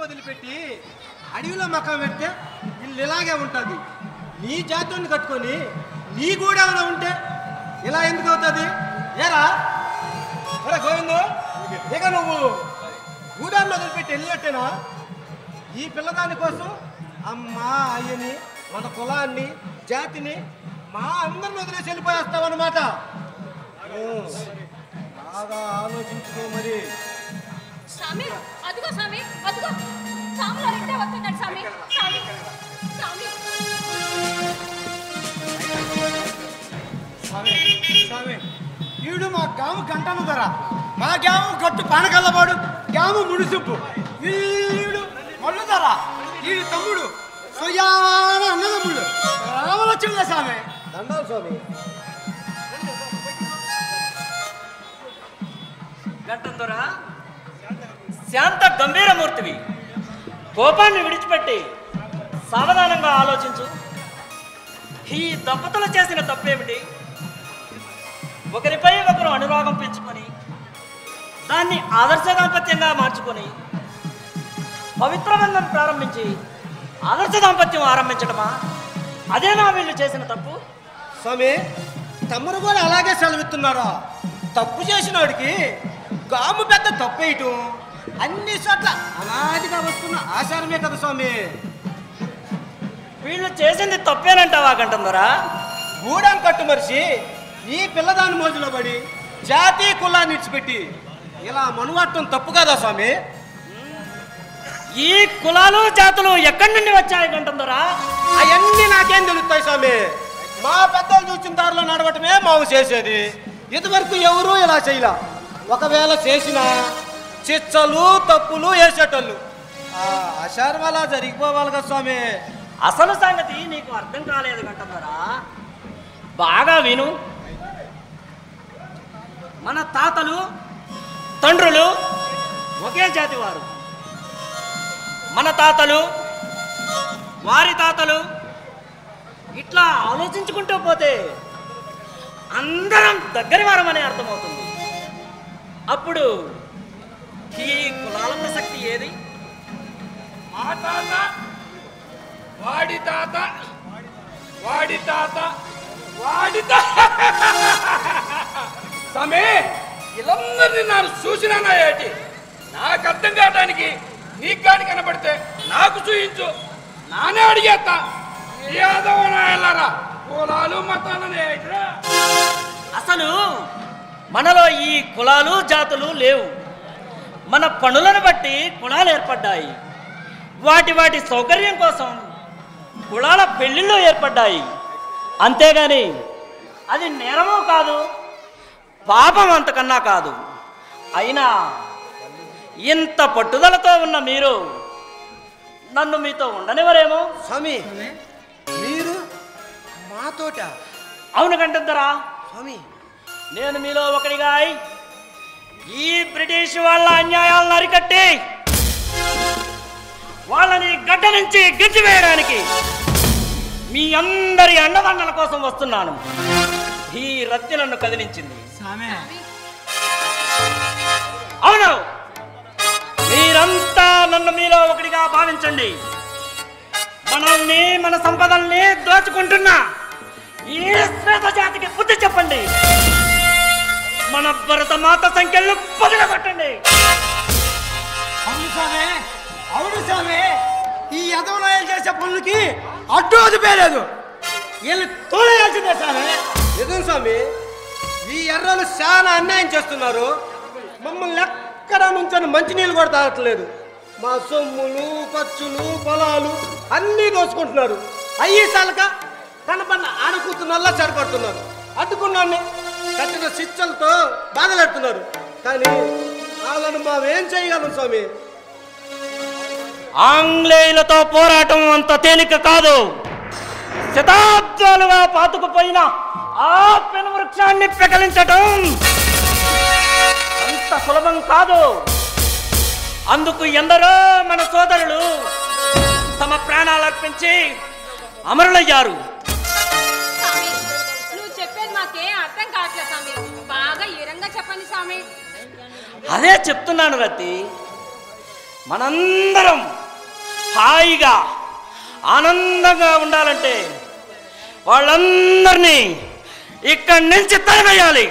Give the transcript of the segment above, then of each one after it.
వదిలిపెట్టి అడవిలో మకం పెడితే ఇల్లు ఇలాగే ఉంటుంది నీ జాతుని కట్టుకొని నీ గూడెంలో ఉంటే ఇలా ఎందుకు అవుతుంది ఏరా ఒరే గోవిందు ఇక నువ్వు గూడెంలో వదిలిపెట్టి వెళ్ళినట్టేనా ఈ పిల్లదాని కోసం అమ్మ అయ్యని మన కులాన్ని జాతిని మా అందరిని వదిలేసి వెళ్ళిపోయేస్తావు అనమాట బాగా ఆలోచించుకో మరి స్వామి అదిగో స్వామి అదిగో స్వామిలో రెండే వస్తున్నాడు స్వామి స్వామి స్వామి స్వామి స్వామి ఈడు మా గాము గంటను ధర మా గ్యాము గట్టు పానకల్లవాడు గ్యాము ముడిసింపు వీడు మల్లు ధర ఈడు తమ్ముడు సొయ్యాన అన్నదమ్ముడు రామలక్ష్మణ స్వామి దండాలు స్వామి గంటందొరా శాంత గంభీరమూర్తివి కోపాన్ని విడిచిపెట్టి సావధానంగా ఆలోచించు ఈ దంపతులు చేసిన తప్పేమిటి ఒకరిపై ఒకరు అనురాగం పెంచుకొని దాన్ని ఆదర్శ దాంపత్యంగా మార్చుకొని పవిత్ర బంధం ప్రారంభించి ఆదర్శ దాంపత్యం ఆరంభించడమా అదేనా వీళ్ళు చేసిన తప్పు స్వామి తమ్ముడు కూడా అలాగే సెలవిస్తున్నారా తప్పు చేసినోడికి గాము పెద్ద తప్పేయటం అన్ని చోట్ల అనాదిగా వస్తున్న ఆచారమే కదా స్వామి వీళ్ళు చేసింది తప్పేనంటావా గంటందరా గూడెం కట్టు మనిషి ఈ పిల్లదాని మోజులో పడి జాతి కులాన్ని ఇడిచిపెట్టి ఇలా మనువట్టం తప్పు కదా స్వామి ఈ కులాలు జాతులు ఎక్కడి నుండి వచ్చాయి గంటందరా అవన్నీ నాకేం తెలుస్తాయి స్వామి మా పెద్దలు చూసిన దారిలో నడవటమే మావు చేసేది ఇదివరకు ఎవరూ ఇలా చేయలా ఒకవేళ చేసిన చిచ్చలు తప్పులు వేసేటోళ్ళు ఆ ఆచారం అలా జరిగిపోవాలి కదా స్వామి అసలు సంగతి నీకు అర్థం కాలేదు గంటందరా బాగా విను మన తాతలు తండ్రులు ఒకే జాతి వారు మన తాతలు వారి తాతలు ఇట్లా ఆలోచించుకుంటూ పోతే అందరం దగ్గరి వారమని అర్థమవుతుంది అప్పుడు ఈ కులాల ప్రసక్తి ఏది మా తాత వాడి తాత వాడి తాత వాడి తాత సమే వీళ్ళందరినీ ನಾನು చూసినానా ఏటి నాకు అర్థం కావడానికి నీ కాడి కనబడితే నాకు చూయించు నానే అడిగేస్తా యాదవనాయలారా కులాలు మతాలని ఏటిరా అసలు మనలో ఈ కులాలు జాతులు లేవు మన పనులను బట్టి కులాలు ఏర్పడ్డాయి వాటి వాటి సౌకర్యం కోసం కులాల పెళ్లిళ్ళు ఏర్పడ్డాయి అంతేగాని అది నేరమూ కాదు పాపం అంతకన్నా కాదు అయినా ఇంత పట్టుదలతో ఉన్న మీరు నన్ను మీతో ఉండనివరేమో స్వామి మీరు మాతోట అవును కంటుందరా స్వామి నేను మీలో ఒకడిగా అయి ఈ బ్రిటిష్ వాళ్ళ అన్యాయాలను అరికట్టి వాళ్ళని గడ్డ నుంచి గెంటి వేయడానికి మీ అందరి అండదండల కోసం వస్తున్నాను ఈ రత్తి నన్ను కదిలించింది అవును మీరంతా నన్ను మీలో ఒకటిగా భావించండి మనల్ని మన సంపదల్ని దోచుకుంటున్న ఈ శ్వేత జాతికి బుద్ధి చెప్పండి మన భరత మాత సంఖ్యలు పగలగొట్టండి అవును స్వామి అవును స్వామి ఈ యదవనాయాలు చేసే పనులకి అడ్డు వదిపోయలేదు వీళ్ళు తోలేయాల్సిందే స్వామి నిజం స్వామి ఈ ఎర్రలు చాలా అన్యాయం చేస్తున్నారు మమ్మల్ని ఎక్కడ నుంచొని మంచినీళ్ళు కూడా తాగట్లేదు మా సొమ్ములు ఖర్చులు పొలాలు అన్నీ దోచుకుంటున్నారు అయ్యి చాలక కనపడిన ఆడకూతున్నల్లా సరిపడుతున్నారు అడ్డుకున్నాన్ని కట్టిన శిక్షలతో బాధపెడుతున్నారు కానీ వాళ్ళను మావేం చేయగలం స్వామి ఆంగ్లేయులతో పోరాటం అంత తేలిక కాదు శతాబ్దాలుగా పాతుకుపోయిన ఆ పెను వృక్షాన్ని పెకలించటం అంత సులభం కాదు అందుకు ఎందరో మన సోదరులు తమ ప్రాణాలు అర్పించి అమరులయ్యారు స్వామి నువ్వు చెప్పేది మాకేం అర్థం కావట్లేదు స్వామి బాగా ఈరంగా చెప్పండి స్వామి అదే చెప్తున్నాను రతి మనందరం హాయిగా ఆనందంగా ఉండాలంటే వాళ్ళందరినీ ఇక్కడి నుంచి తరిమేయాలి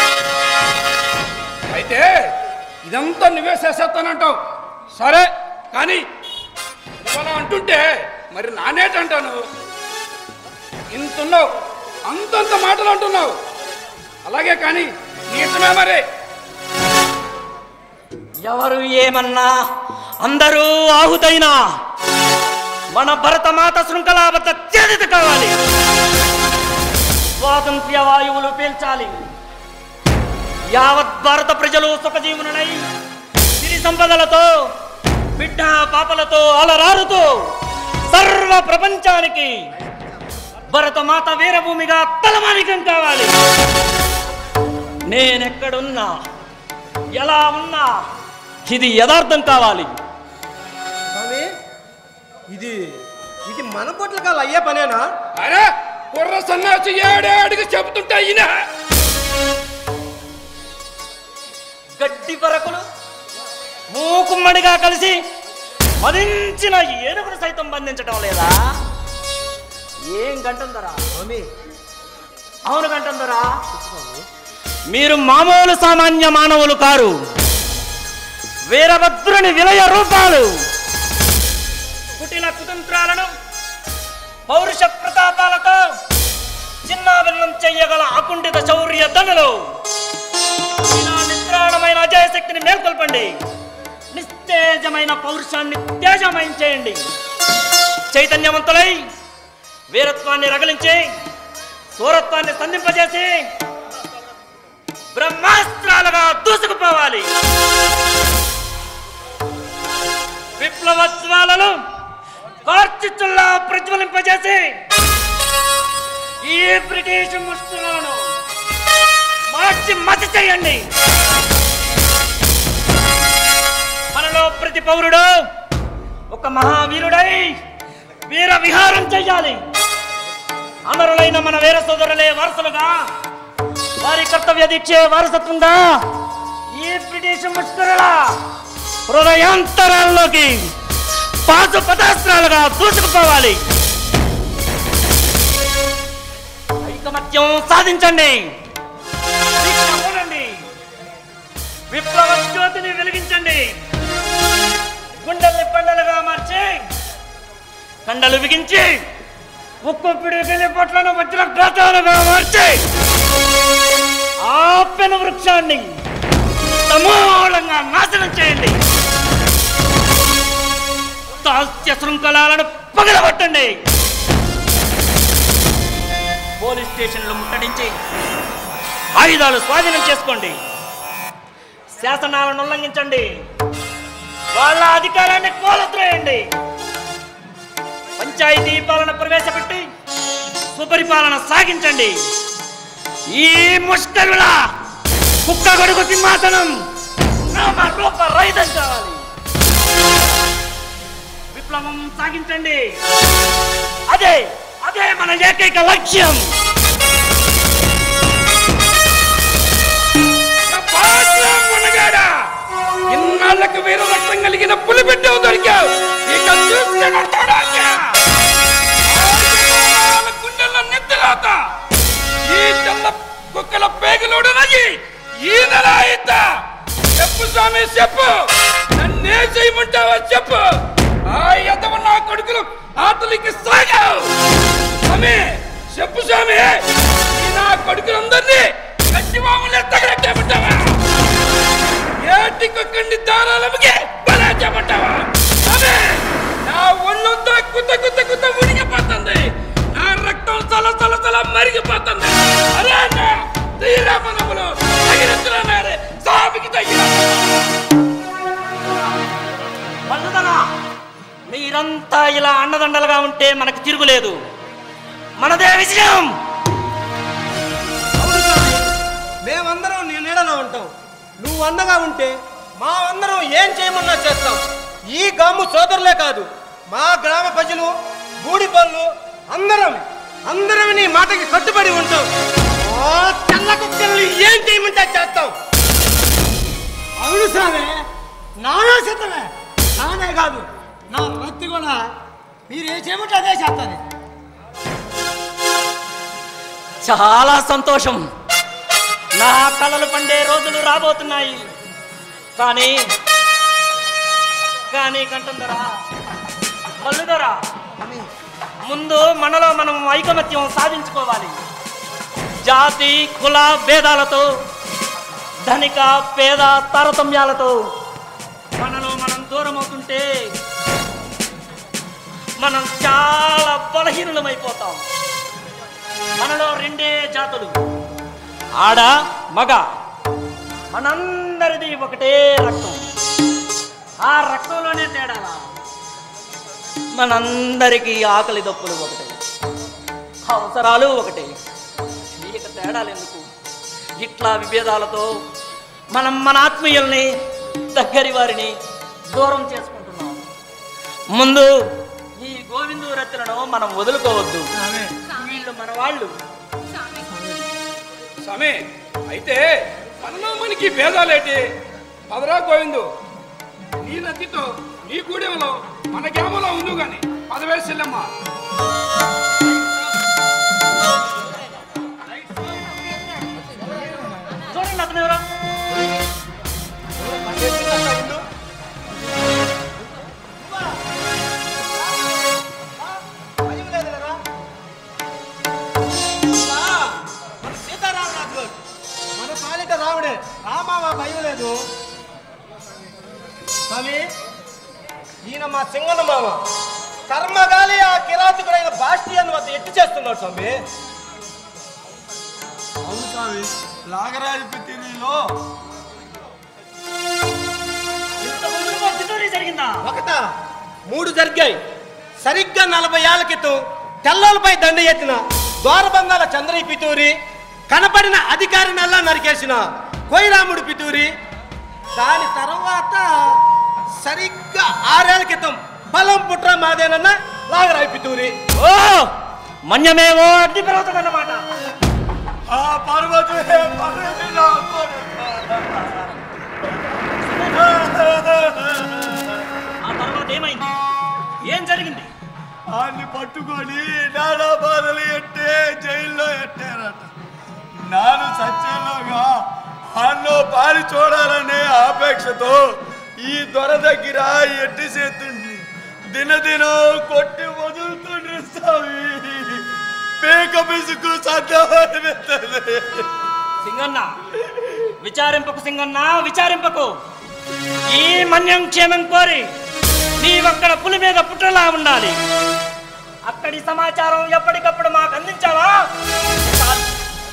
అయితే ఇదంతా నువ్వే చేసేస్తానంటావు సరే కానీ నువ్వు అలా అంటుంటే మరి నానేటంటాను ఇంతున్నావు అంతంత మాటలు అంటున్నావు అలాగే కానీ నీ ఇష్టమే మరి ఎవరు ఏమన్నా అందరూ ఆహుతైనా మన భరతమాత శృంఖలాబద్ధ చేదిత కావాలి స్వాతంత్ర్య వాయువులు పీల్చాలి యావత్ భారత ప్రజలు సుఖజీవనులై సిరి సంపదలతో బిడ్డ పాపలతో అలరారుతూ సర్వ ప్రపంచానికి భరతమాత వీరభూమిగా తలమానికం కావాలి నేనెక్కడున్నా ఎలా ఉన్నా ఇది యథార్థం కావాలి స్వామి ఇది ఇది మన పొట్ల కాలు అయ్యే పనేనా అరే కుర్ర సన్నాసి ఏడేడికి చెబుతుంటే ఈయన గడ్డి పరకులు మూకుమ్మడిగా కలిసి మదించిన ఏనుగును సైతం బంధించడం లేదా ఏం గంటందరా స్వామి అవును గంటందరా మీరు మామూలు సామాన్య మానవులు కారు వీరభద్రుని విలయ రూపాలు కుటిల కుతంత్రాలను పౌరుష ప్రతాపాలతో చిన్నాభిన్నం చెయ్యగల అకుంఠిత శౌర్య ధనులు ఇలా నిద్రాణమైన అజయ శక్తిని మేల్కొల్పండి నిస్తేజమైన పౌరుషాన్ని తేజమయం చేయండి చైతన్యవంతులై వీరత్వాన్ని రగిలించి సూరత్వాన్ని సంధింపజేసి బ్రహ్మాస్త్రాలుగా దూసుకుపోవాలి విప్లవోత్సవాలను కార్చిచ్చుల్లా ప్రజ్వలింపజేసి ఈ బ్రిటిష్ ముష్టిలను మార్చి మతి చేయండి మనలో ప్రతి పౌరుడు ఒక మహావీరుడై వీర విహారం చెయ్యాలి అమరులైన మన వీర సోదరులే వారసులుగా వారి కర్తవ్య దీక్షే వారసత్వంగా ఈ బ్రిటిష్ ముష్కరుల హృదయాంతరాల్లోకి పాసు పదాస్త్రాలుగా దూసుకుపోవాలి ఐకమత్యం సాధించండి దీక్ష పూనండి. విప్లవ జ్యోతిని వెలిగించండి గుండెల్ని పండలుగా మార్చి కండలు బిగించి ఉక్కు పిడికిలి పొట్లను వజ్ర గ్రాతాలుగా మార్చి ఆ పెను వృక్షాన్ని సమూలంగా నాశనం చేయండి దాస్య శృంఖలాలను పగలగొట్టండి పోలీస్ స్టేషన్లు ముట్టడించి ఆయుధాలు స్వాధీనం చేసుకోండి శాసనాలను ఉల్లంఘించండి వాళ్ళ అధికారాన్ని కోలత్రేయండి పంచాయతీ పాలన ప్రవేశపెట్టి సుపరిపాలన సాగించండి ఈ ముష్కరుల కుక్క గొడుగు సింహాసనం నామ రూప రహితం కావాలి విప్లవం సాగించండి అదే అదే మన ఏకైక లక్ష్యం బాగా మునగాడా ఇన్నాళ్ళకు వీర రక్తం కలిగిన పులి బిడ్డవు దొరికావు ఇక చూసుకుంటాడా గుండెల్లో నిద్రలాత ఈ తెల్ల కుక్కల పేగులోడు నగి ఈ నెల అయిద్దా చెప్పు స్వామి చెప్పు నన్నే చేయమంటావా చెప్పు ఆ ఎదవ నా కొడుకులు ఆటలకి సాగావు స్వామి చెప్పు స్వామి ఈ నా కొడుకులందరినీ గట్టి మామూలు ఎత్తగలట్టేమంటావా ఏటి కుక్కండి దారాలమ్మకి బలా చెప్పంటావా స్వామి నా ఒళ్ళంతా కుత్త కుత్త కుత్త ఉడికిపోతుంది నా రక్తం సల సల సల మరిగిపోతుంది అరే అన్నా తీరా మనములు తగినట్టున్నారే స్వామికి తగిన పండుదనా మీరంతా ఇలా అండదండలుగా ఉంటే మనకు తిరుగులేదు మనదే విజయం అవును స్వామి మేమందరం నీ నీడలో ఉంటాం నువ్వు అండగా ఉంటే మా అందరం ఏం చేయమన్నా చేస్తాం ఈ గాము సోదరులే కాదు మా గ్రామ ప్రజలు గూడి పనులు అందరం అందరం నీ మాటకి కట్టుబడి ఉంటాం ఆ తెల్ల కుక్కల్ని ఏం చేయమంటే చేస్తాం అవును స్వామి నానా శతమే కానే కాదు నా వృత్తి కూడా మీరు ఏ చేయమంటే అదే చేస్తుంది చాలా సంతోషం నా కలలు పండే రోజులు రాబోతున్నాయి కానీ కానీ కంటుందరా మల్లుదరా ముందు మనలో మనం ఐకమత్యం సాధించుకోవాలి జాతి కుల భేదాలతో ధనిక పేద తారతమ్యాలతో మనలో మనం దూరం అవుతుంటే మనం చాలా బలహీనులమైపోతాం మనలో రెండే జాతులు ఆడ మగ మనందరిది ఒకటే రక్తం ఆ రక్తంలోనే తేడాలా మనందరికీ ఆకలి దప్పులు ఒకటే అవసరాలు ఒకటే నీకు తేడాలు ఎందుకు ఇట్లా విభేదాలతో మనం మన ఆత్మీయుల్ని దగ్గరి వారిని దూరం చేసుకుంటున్నాం ముందు ఈ గోవిందు రత్తులను మనం వదులుకోవద్దు వీళ్ళు మన వాళ్ళు స్వామి స్వామి అయితే మనలో మనకి భేదాలేటి పదరా గోవిందు నీ నదితో నీ గూడెంలో మన గ్రామంలో ఉండు గాని పదవేసి చెల్లెమ్మ చూడండి అతను ఎవరో భయం లేదు కదా ఇలా మన సీతారామరాజు గారు మన పాలిట రాముడే రామావా భయం లేదు స్వామి ఈయన మా సింగన్న మామ కర్మగాలి ఆ కిరాతకుడైన బాస్టియన్ వద్ద ఎట్టి చేస్తున్నాడు స్వామి అవును స్వామి నాగరాజు పితిలో ఇంతకుముందు కూడా తిట్టూరి జరిగిందా ఒకట మూడు జరిగాయి సరిగ్గా నలభై ఏళ్ల క్రితం తెల్లోలపై దండ ఎత్తిన ద్వారబంధాల చంద్రయ్య పితూరి కనపడిన అధికారి నల్లా నరికేసిన కోయిరాముడు పితూరి దాని తర్వాత సరిగ్గా ఆరేళ్ల క్రితం బలం పుట్ర మాదేనన్న లాగరాయి పితూరి ఓ మన్యమేవో అగ్ని పర్వతం అన్నమాట ఆ పార్వతి పార్వతి నా ఆ తర్వాత ఏమైంది ఏం జరిగింది ఆయన్ని పట్టుకొని నానా బాధలు ఎట్టే జైల్లో ఎట్టారట నాను సత్యంలోగా అన్నో పారి చూడాలనే ఆపేక్షతో ఈ దొర దగ్గర ఎట్టి చేతుండి దినదినం కొట్టి వదులుతుండ్రి స్వామి పేక పిసుకు సద్దవాడి సింగన్న విచారింపకు సింగన్న విచారింపకు ఈ మన్యం క్షేమం కోరి నీవక్కడ పులి మీద పుట్టలా ఉండాలి అక్కడి సమాచారం ఎప్పటికప్పుడు మాకు అందించావా చాలు.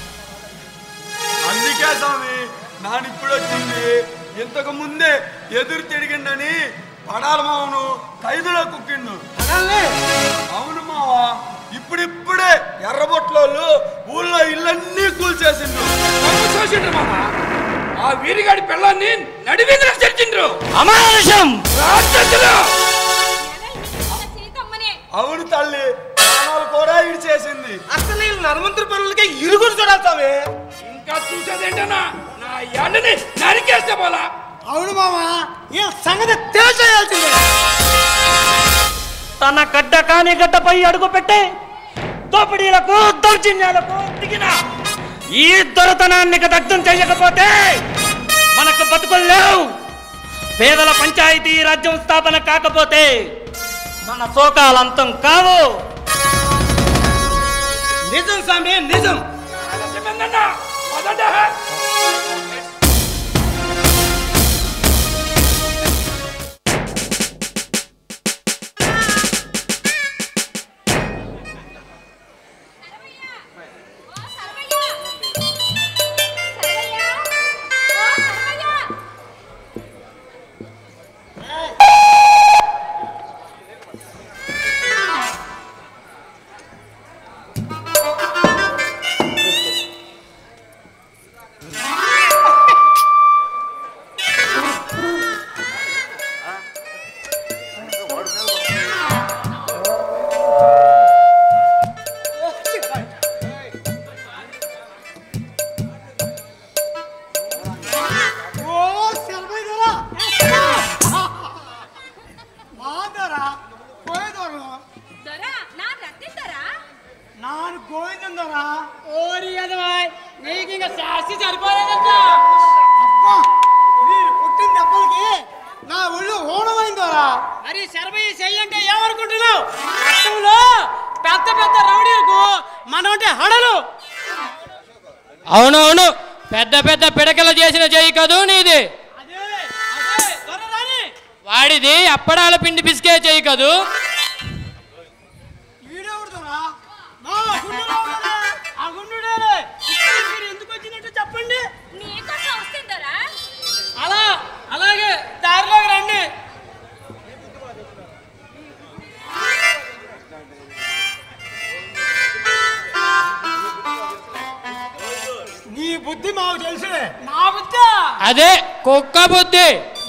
అందుకే స్వామి నాన్న ఇప్పుడు వచ్చింది ఇంతకు ముందే ఎదురు తిరిగిండని పడాల మామను ఖైదులో కుక్కిండు అనల్ని అవును మావా ఇప్పుడిప్పుడే ఎర్రబొట్లోళ్ళు ఊళ్ళో ఇల్లన్నీ కూల్చేసిండు నన్ను చూసిండ్రు మామ ఆ వీరిగాడి పిల్లాన్ని నడివీధిలో చర్చిండ్రు అమానుషం రాక్షసులు సీతమ్మనే అవును తల్లి ప్రాణాలు కూడా ఇడిచేసింది అసలు ఈ నర్మంతుల పనులకే ఇరుగురు చూడాలి స్వామి ఇంకా చూసేదేంటన్నా నా ఎండని నరికేస్తే పోలా అవును మామా ఈ సంగతి తెలిసేయాల్సిందే తన గడ్డ కాని గడ్డపై అడుగు పెట్టే దోపిడీలకు దౌర్జన్యాలకు దిగిన ఈ దొరతనాన్ని దగ్ధం చేయకపోతే మనకు బతుకులు లేవు పేదల పంచాయతీ రాజ్యం స్థాపన కాకపోతే మన శోకాలంతం కావు నిజం స్వామి నిజం ఆలస్యమైందన్నా పదండి. ఓ సర్వయ్య సర్వయ్య ఓ సర్వయ్య ఆ ಆದರ ಕೊಯ್ದೋರು ದೊರ ನಾನ್ ರತ್ತಿದ್ದರ ನಾನು ಗೋವಿಂದಂದರ ఓరి అదవాయ్ నీకు ఇంకా శాస్తి సరిపోలేదంట అబ్బా మీరు పుట్టిన దెబ్బలకి నా ఒళ్ళు ఓణమైందోరా మరి సర్వయ్య చెయ్యి అంటే ఏమనుకుంటున్నావు రక్తంలో పెద్ద పెద్ద రౌడీలకు మనం అంటే హడలు అవునవును పెద్ద పెద్ద పిడకలు చేసిన చెయ్యి కదూ నీది అదే అదే దొర రాని వాడిది అప్పడాల పిండి పిసికే చెయ్యి కదూ వీడెవడుదోరా మా గుండులో ఉన్నాడే. ఆ గుండుడే ఇక్కడికి మీరు ఎందుకు వచ్చినట్టు చెప్పండి నీకోసం వస్తుందరా అలా అలాగే దారిలోకి రండి నీ బుద్ధి మాకు తెలుసులే నా బుద్ధ అదే కుక్క బుద్ధి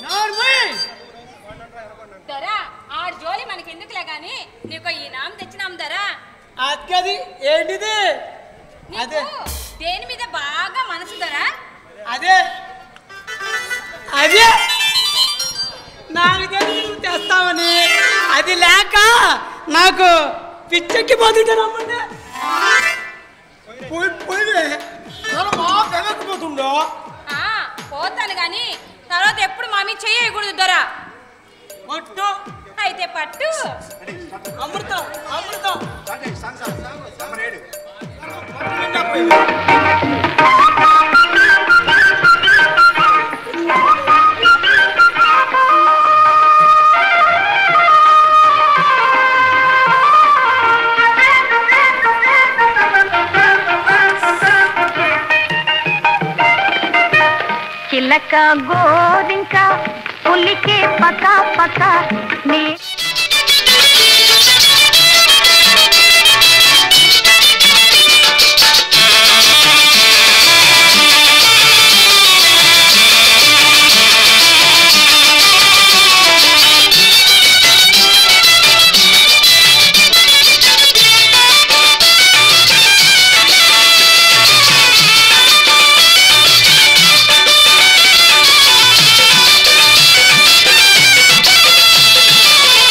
దొర ఆడి జోలి మనకెందుకులే గాని నీకు ఈ నామ్ తెచ్చినాం దొరా అక్కది ఏంటిది అదే. నీకు దేని మీద బాగా మనసు దొరా అదే అదే నాకు తెలిసి నువ్వు తెస్తావని అది లేక నాకు పిచ్చెక్కి పోతుంటే రమ్మంటే పోయి పోయి చాలా బాగా వెనక్కిపోతుండో ఆ పోతాను గాని తర్వాత ఎప్పుడు మా మీద చెయ్యకూడదు దొరా పట్టు అయితే పట్టు అమృతం అమృతం చిలక గోరింక పులికే పక పక నీ Thank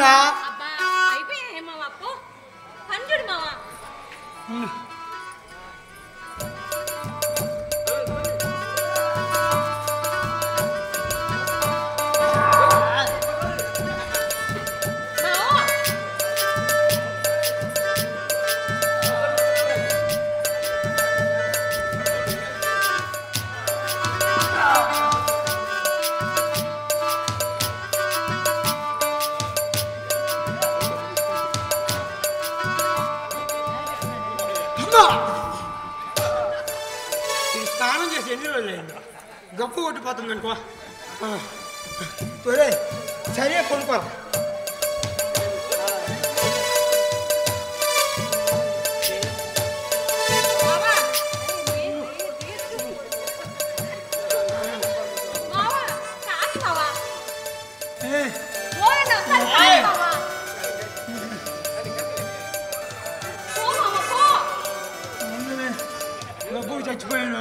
అయిపోయిందిరా అబ్బా అయిపోయాయి మామ అప్పు పంచుడు మామ మామ అమ్మా! ఇది స్నానం చేసి ఎన్ని రోజులు అయిందో గప్పు కొట్టిపోతుంది అనుకో ఆ. ఒరే సరే కొనుక్కో మామ మామ కాదు మామ ఏ, ఓయ్ ఒకసారి కాదు మామ పో మామ పో ముందునే గప్పు చచ్చిపోయాను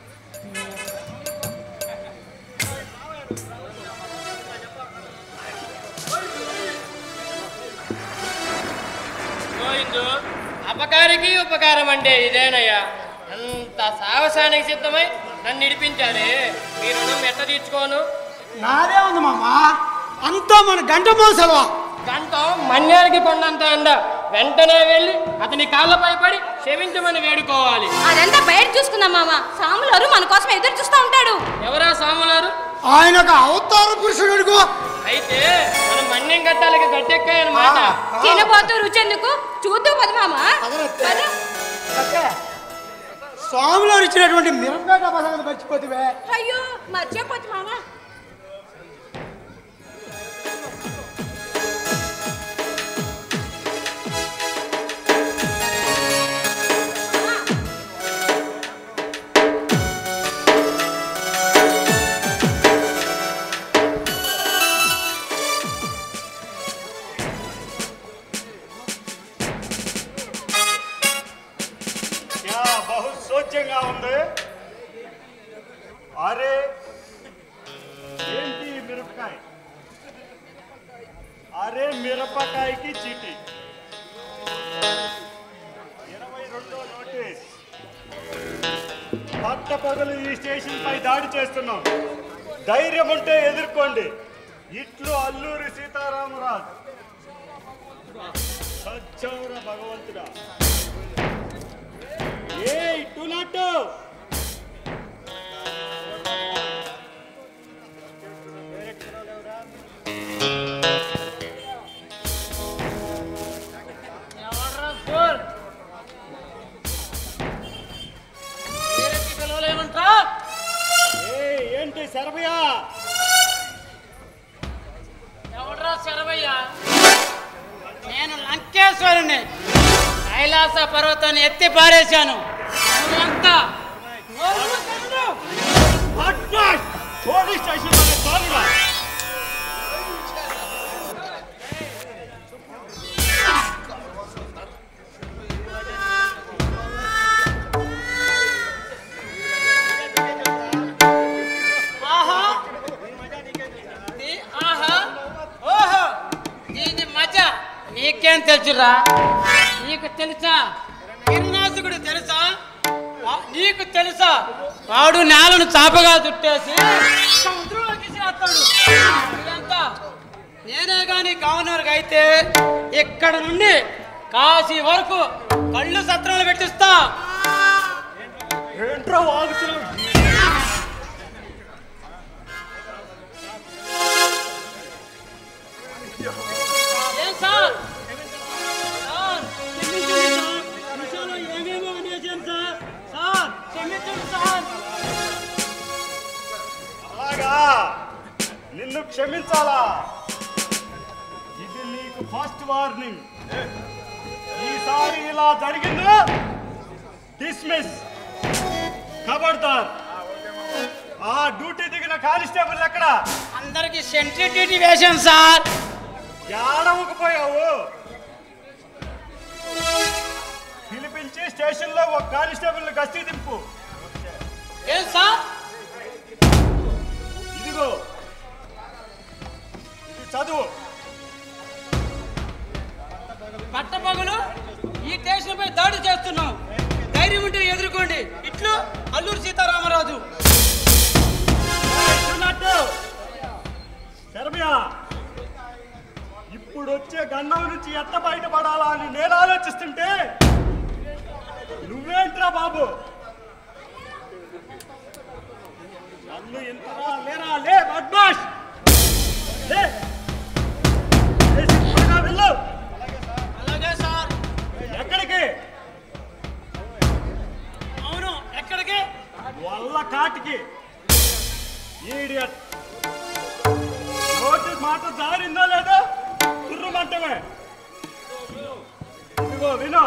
గోవిందు అపకారికి ఉపకారం అంటే ఇదేనయ్యా అంత సాహసానికి సిద్ధమై నన్ను నిడిపించారే మీ రుణం ఎట్ట తీర్చుకోను నాదే ఉంది మామ అంతా మన గంట మోసవా దాంతో మన్యానికి కొండంత అండ వెంటనే వెళ్ళి అతని కాళ్ళపై పడి క్షమించమని వేడుకోవాలి అదంతా బయట చూసుకుందాం మామ సాములారు మన కోసం ఎదురు చూస్తూ ఉంటాడు ఎవరా సాములారు ఆయన ఒక అవతార పురుషుడు అనుకో అయితే మనం మన్యం కట్టాలకి గట్టెక్కాయన్నమాట తినబోతూ రుచెందుకు చూద్దు పది మామ అదనత్తే. పద. అక్కే, స్వామిలో ఇచ్చినటువంటి మిరపకాయ డబ్బా సంగతి మర్చిపోతివే అయ్యో మర్చిపోతు మామ యా బహు సోచ్యంగా ఉంది అరే ఏంటి ఈ మిరపకాయ అరే మిరపకాయకి చీటీ ఇరవై రెండో నోటీస్ పట్ట పగలు ఈ స్టేషన్ పై దాడి చేస్తున్నాం ధైర్యం ఉంటే ఎదుర్కోండి ఇట్లు అల్లూరి సీతారామరాజు సచ్చౌర భగవంతుడా ఏయ్ టూ నాట్ ఏయ్ ఏంటి శరభయ్య ఎవడ్రా శరవయ్య నేను లంకేశ్వరుని కైలాస పర్వతాన్ని ఎత్తి పారేశాను నువ్వెంత నోరు మూసుకోండు. పట్నాయ్! పోలీస్ స్టేషన్ లోనే తోలురా. ఆహా నీ- ఆహా ఓహో దీని మజా నీకేం తెలుసురా నీకు తెలుసా గిరినాశకుడు తెలుసా వా- నీకు తెలుసా వాడు నేలను చాపగా చుట్టేసి సముద్రంలోకి విసిరేస్తాడు. ఇదంతా నేనే గాని గవర్నర్కి అయితే ఇక్కడ నుండి కాశీ వరకు కళ్ళు సత్రంలో పెట్టిస్తా ఏంట్రా వాగుతున్నావు ఏం సార్ సార్ క్షమించండి సార్ విషయంలో ఏమేమో అనేసాను సార్ సార్ క్షమించండి సార్ అలాగా నిన్ను క్షమించాలా ఇది నీకు ఫస్ట్ వార్నింగ్ ఈసారి ఇలా జరిగిందో డిస్మిస్ ఖబర్దార్ ఆ డ్యూటీ దిగిన కానిస్టేబుల్ ఎక్కడ అందరికి సెంట్రిటీ వేశాను సార్ ఏడవకపోయావు పిలిపించి స్టేషన్లో ఒక కానిస్టేబుల్ గస్తీ దింపు ఏం సార్ ఇదిగో ఇది చదువు పట్టపగలు ఈ స్టేషన్ పై దాడి చేస్తున్నాం ధైర్యం ఉంటే ఎదుర్కోండి ఇట్లు అల్లూరు సీతారామరాజు చూడట్టు శర్మియా ఇప్పుడు వచ్చే గన్నం నుంచి ఎట్ట బయటపడాలా అని నేను ఆలోచిస్తుంటే నువ్వేంట్రా బాబు నన్ను ఇంతరా లేరా లే బద్మాష్ లే లేచి త్వరగా వెళ్ళు అలాగే సార్ ఎక్కడికి అవును ఎక్కడికి వల్ల కాటికి ఈడియట్ నోటి మాట జారిందో లేదో తుర్రుమంటమే ఇదిగో విను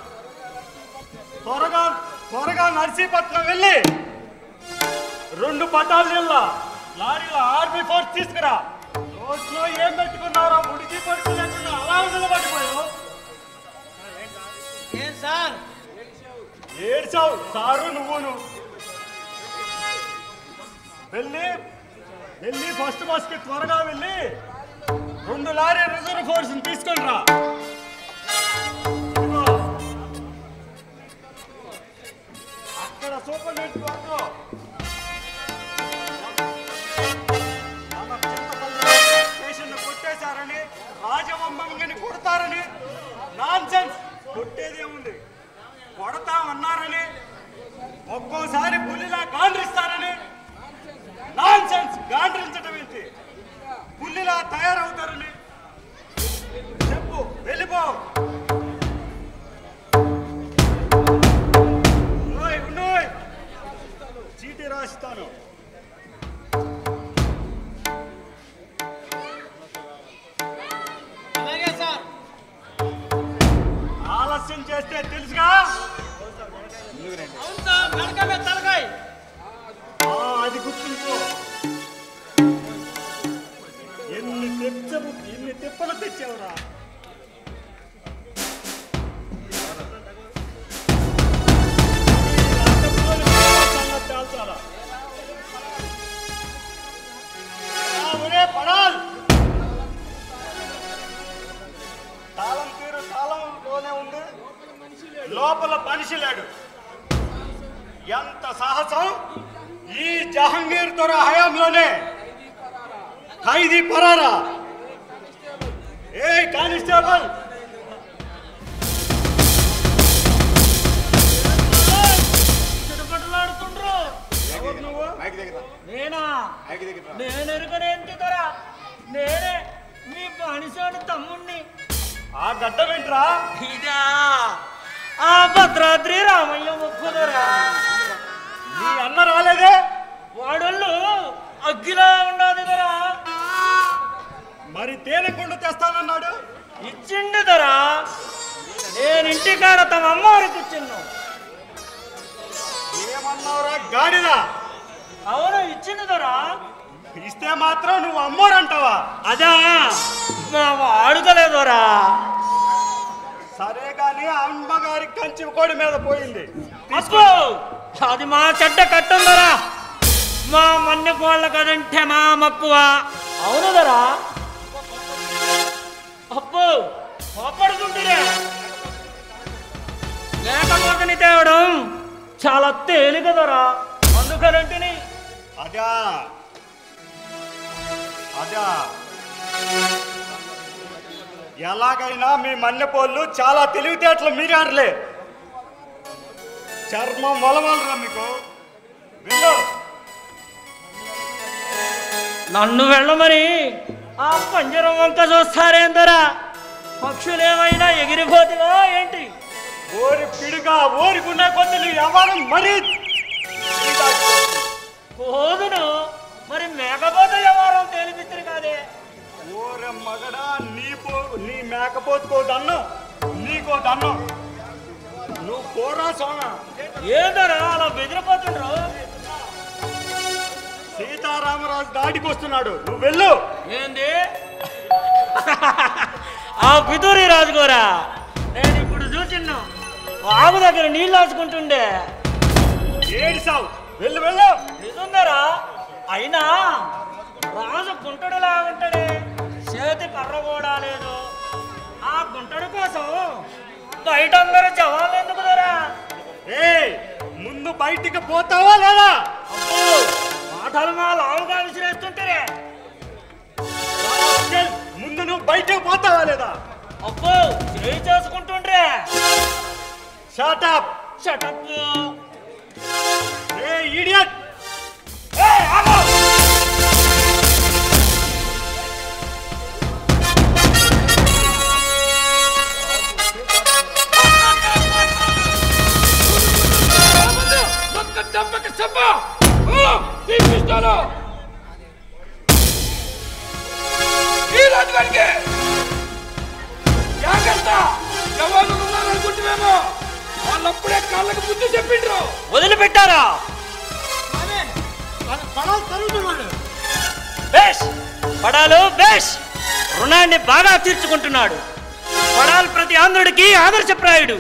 త్వరగా త్వరగా నర్సీపట్నం వెళ్ళి రెండు బటాలియన్ల లారీల ఆర్మీ ఫోర్స్ తీసుకురా రోడ్లో ఏం పెట్టుకున్నారో ఉడికి పడుకు లేకుండా అలా నిలబడిపోయావు ఏం సార్ ఏడ్చావు సారు నువ్వును వెళ్ళి వెళ్ళి ఫస్ట్ బస్ కి త్వరగా వెళ్ళి రెండు లారీ రిజర్వ్ ఫోర్స్ తీసుకొని రా ఇదిగో. అక్కడ సూపర్ నెట్ వరకు మన చింతపల్లి స్టేషన్ కొట్టేశారని రాజవంశంని కొడతారని నాన్ సెన్స్ కొట్టేదేముంది కొడతామన్నారని ఒక్కోసారి పులిలా గాండ్రిస్తారని నాన్ సెన్స్ గాండ్రించడం ఏంటి పులిలా తయారవుతారని చెప్పు వెళ్ళిపో ఉన్నోయ్, ఉన్నోయ్. చీటీ రాస్తాను అలాగే సార్ ఆలస్యం చేస్తే తెలుసుగా అవును సార్ నడక మీద తలకాయ్ ఆ, అది గుర్తుంచుకో ఎన్ని తెచ్చము ఎన్ని తిప్పలు తెచ్చావురా ఈ లంచపులోని సంగతి తేల్చాలా? ఆ, ఒరే పడాల్ తాళం తీరు తాళంలోనే ఉంది లోపల మనిషి లేడు ఎంత సాహసం ఈ జహంగీర్ దొర హయాంలోనే ఖైదీ పరారా ఏ కానిస్టేబుల్ చిటపటలాడుతుండ్రు ఎవరు నువ్వు నేనా నేను ఎరుకనేంటి దొరా నేనే మీ బానిసాడు తమ్ముణ్ణి ఆ గడ్డ వెంట్రా ఇదా ఆ భద్రాద్రి రామయ్య ముక్కుదరా నీ అన్న రాలేదే వాడళ్ళు అగ్గిలా ఉండదు దొరా మరి తేనెకుండ తెస్తానన్నాడు ఇచ్చిండు దొరా నేను ఇంటికాడ తమ అమ్మవారికి ఇచ్చిండు ఏమన్నావురా గాడిదా అవును ఇచ్చిండు దొరా ఇస్తే మాత్రం నువ్వు అమ్మోరంటావా అదా మా వాడుకలేదోరా సరే గాని అమ్మగారి కంచి కోడి మీద పోయింది అప్పు అది మా చెడ్డ కట్టుందరా మా మన్నె కోళ్ళ కదంటే మా మక్కువ అవును దరా అప్పు కోపడుతుంటే లేకపోతే తేవడం చాలా తేలిక దొరా అందుకనంటిని అదా అదా ఎలాగైనా మీ మన్నెపోళ్ళు చాలా తెలివితేటలు మీరారులే చర్మం వలవలరా మీకు వెళ్ళు నన్ను వెళ్ళమని ఆ పంజరం వంక చూస్తారేందరా పక్షులేమైనా ఎగిరిపోతువా ఏంటి ఓరి పిడుగా ఓరికున్న కొద్ది నీ వ్యవహారం మరీ పోదును మరి మేకపోతే వ్యవహారం తేలిపిస్తారు కాదే ఓరే మగడా నీ పో నీ మేకపోతుకో దన్నం నీకో దన్నం నువ్వు పోరా సోమ ఏందరా అలా బెదిరిపోతుండ్రు సీతారామరాజు దాడికి వస్తున్నాడు నువ్వు వెళ్ళు ఏంది ఆ పితూరి రాజుకోరా నేను ఇప్పుడు చూసిన్నా ఆగు దగ్గర నీళ్ళు ఆచుకుంటుండే ఏడిసావు వెళ్ళు వెళ్ళు నిజందరా అయినా రాజు కుంటుడులా ఉంటాడే చేతి కర్ర కూడా లేదు ఆ గుంటడు కోసం బయట అందరూ జవాన్లు ఎందుకు దొరా ఏయ్ ముందు బయటికి పోతావా లేదా అబ్బో మాటలు మా లావుగా విసిరేస్తుంటారే చల్, ముందు నువ్వు బయటకు పోతావా లేదా అబ్బో చేయి చేసుకుంటుండ్రే షాటప్ షటప్ ఏ ఇడియట్ రాముడు, ఒక్క దెబ్బకి చెప్ప ఆ, తీపిస్తాను ఈ రాజు గారికి జాగ్రత్త జవాన్లు ఉన్నారనుకుంటున్నామో వాళ్ళప్పుడే కాళ్ళకు బుద్ధి చెప్పిండ్రు వదిలిపెట్టారా పడాలు తరుగుతున్నాడు బేష్ పడాలు బేష్ రుణాన్ని బాగా తీర్చుకుంటున్నాడు పడాల్ ప్రతి ఆంధ్రుడికి ఆదర్శప్రాయుడు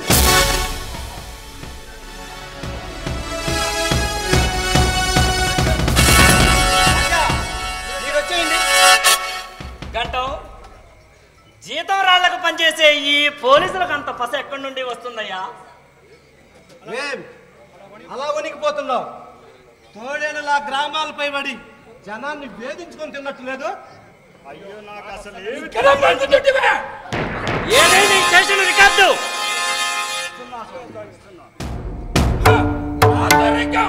మీరు వచ్చేయండి గంటం జీతం రాళ్లకు పనిచేసే ఈ పోలీసులకు అంత పస ఎక్కడి నుండి వస్తుందయ్యా ఏం అలా వణికిపోతున్నావు తోడేనులా గ్రామాలపై పడి జనాన్ని వేధించుకొని తిన్నట్టు లేదు అయ్యో నాకు అసలు ఏమి ఇక్కడ పంచుతుంటివే ఏదైనా ఈ స్టేషన్ రికార్డు ఆంతరికం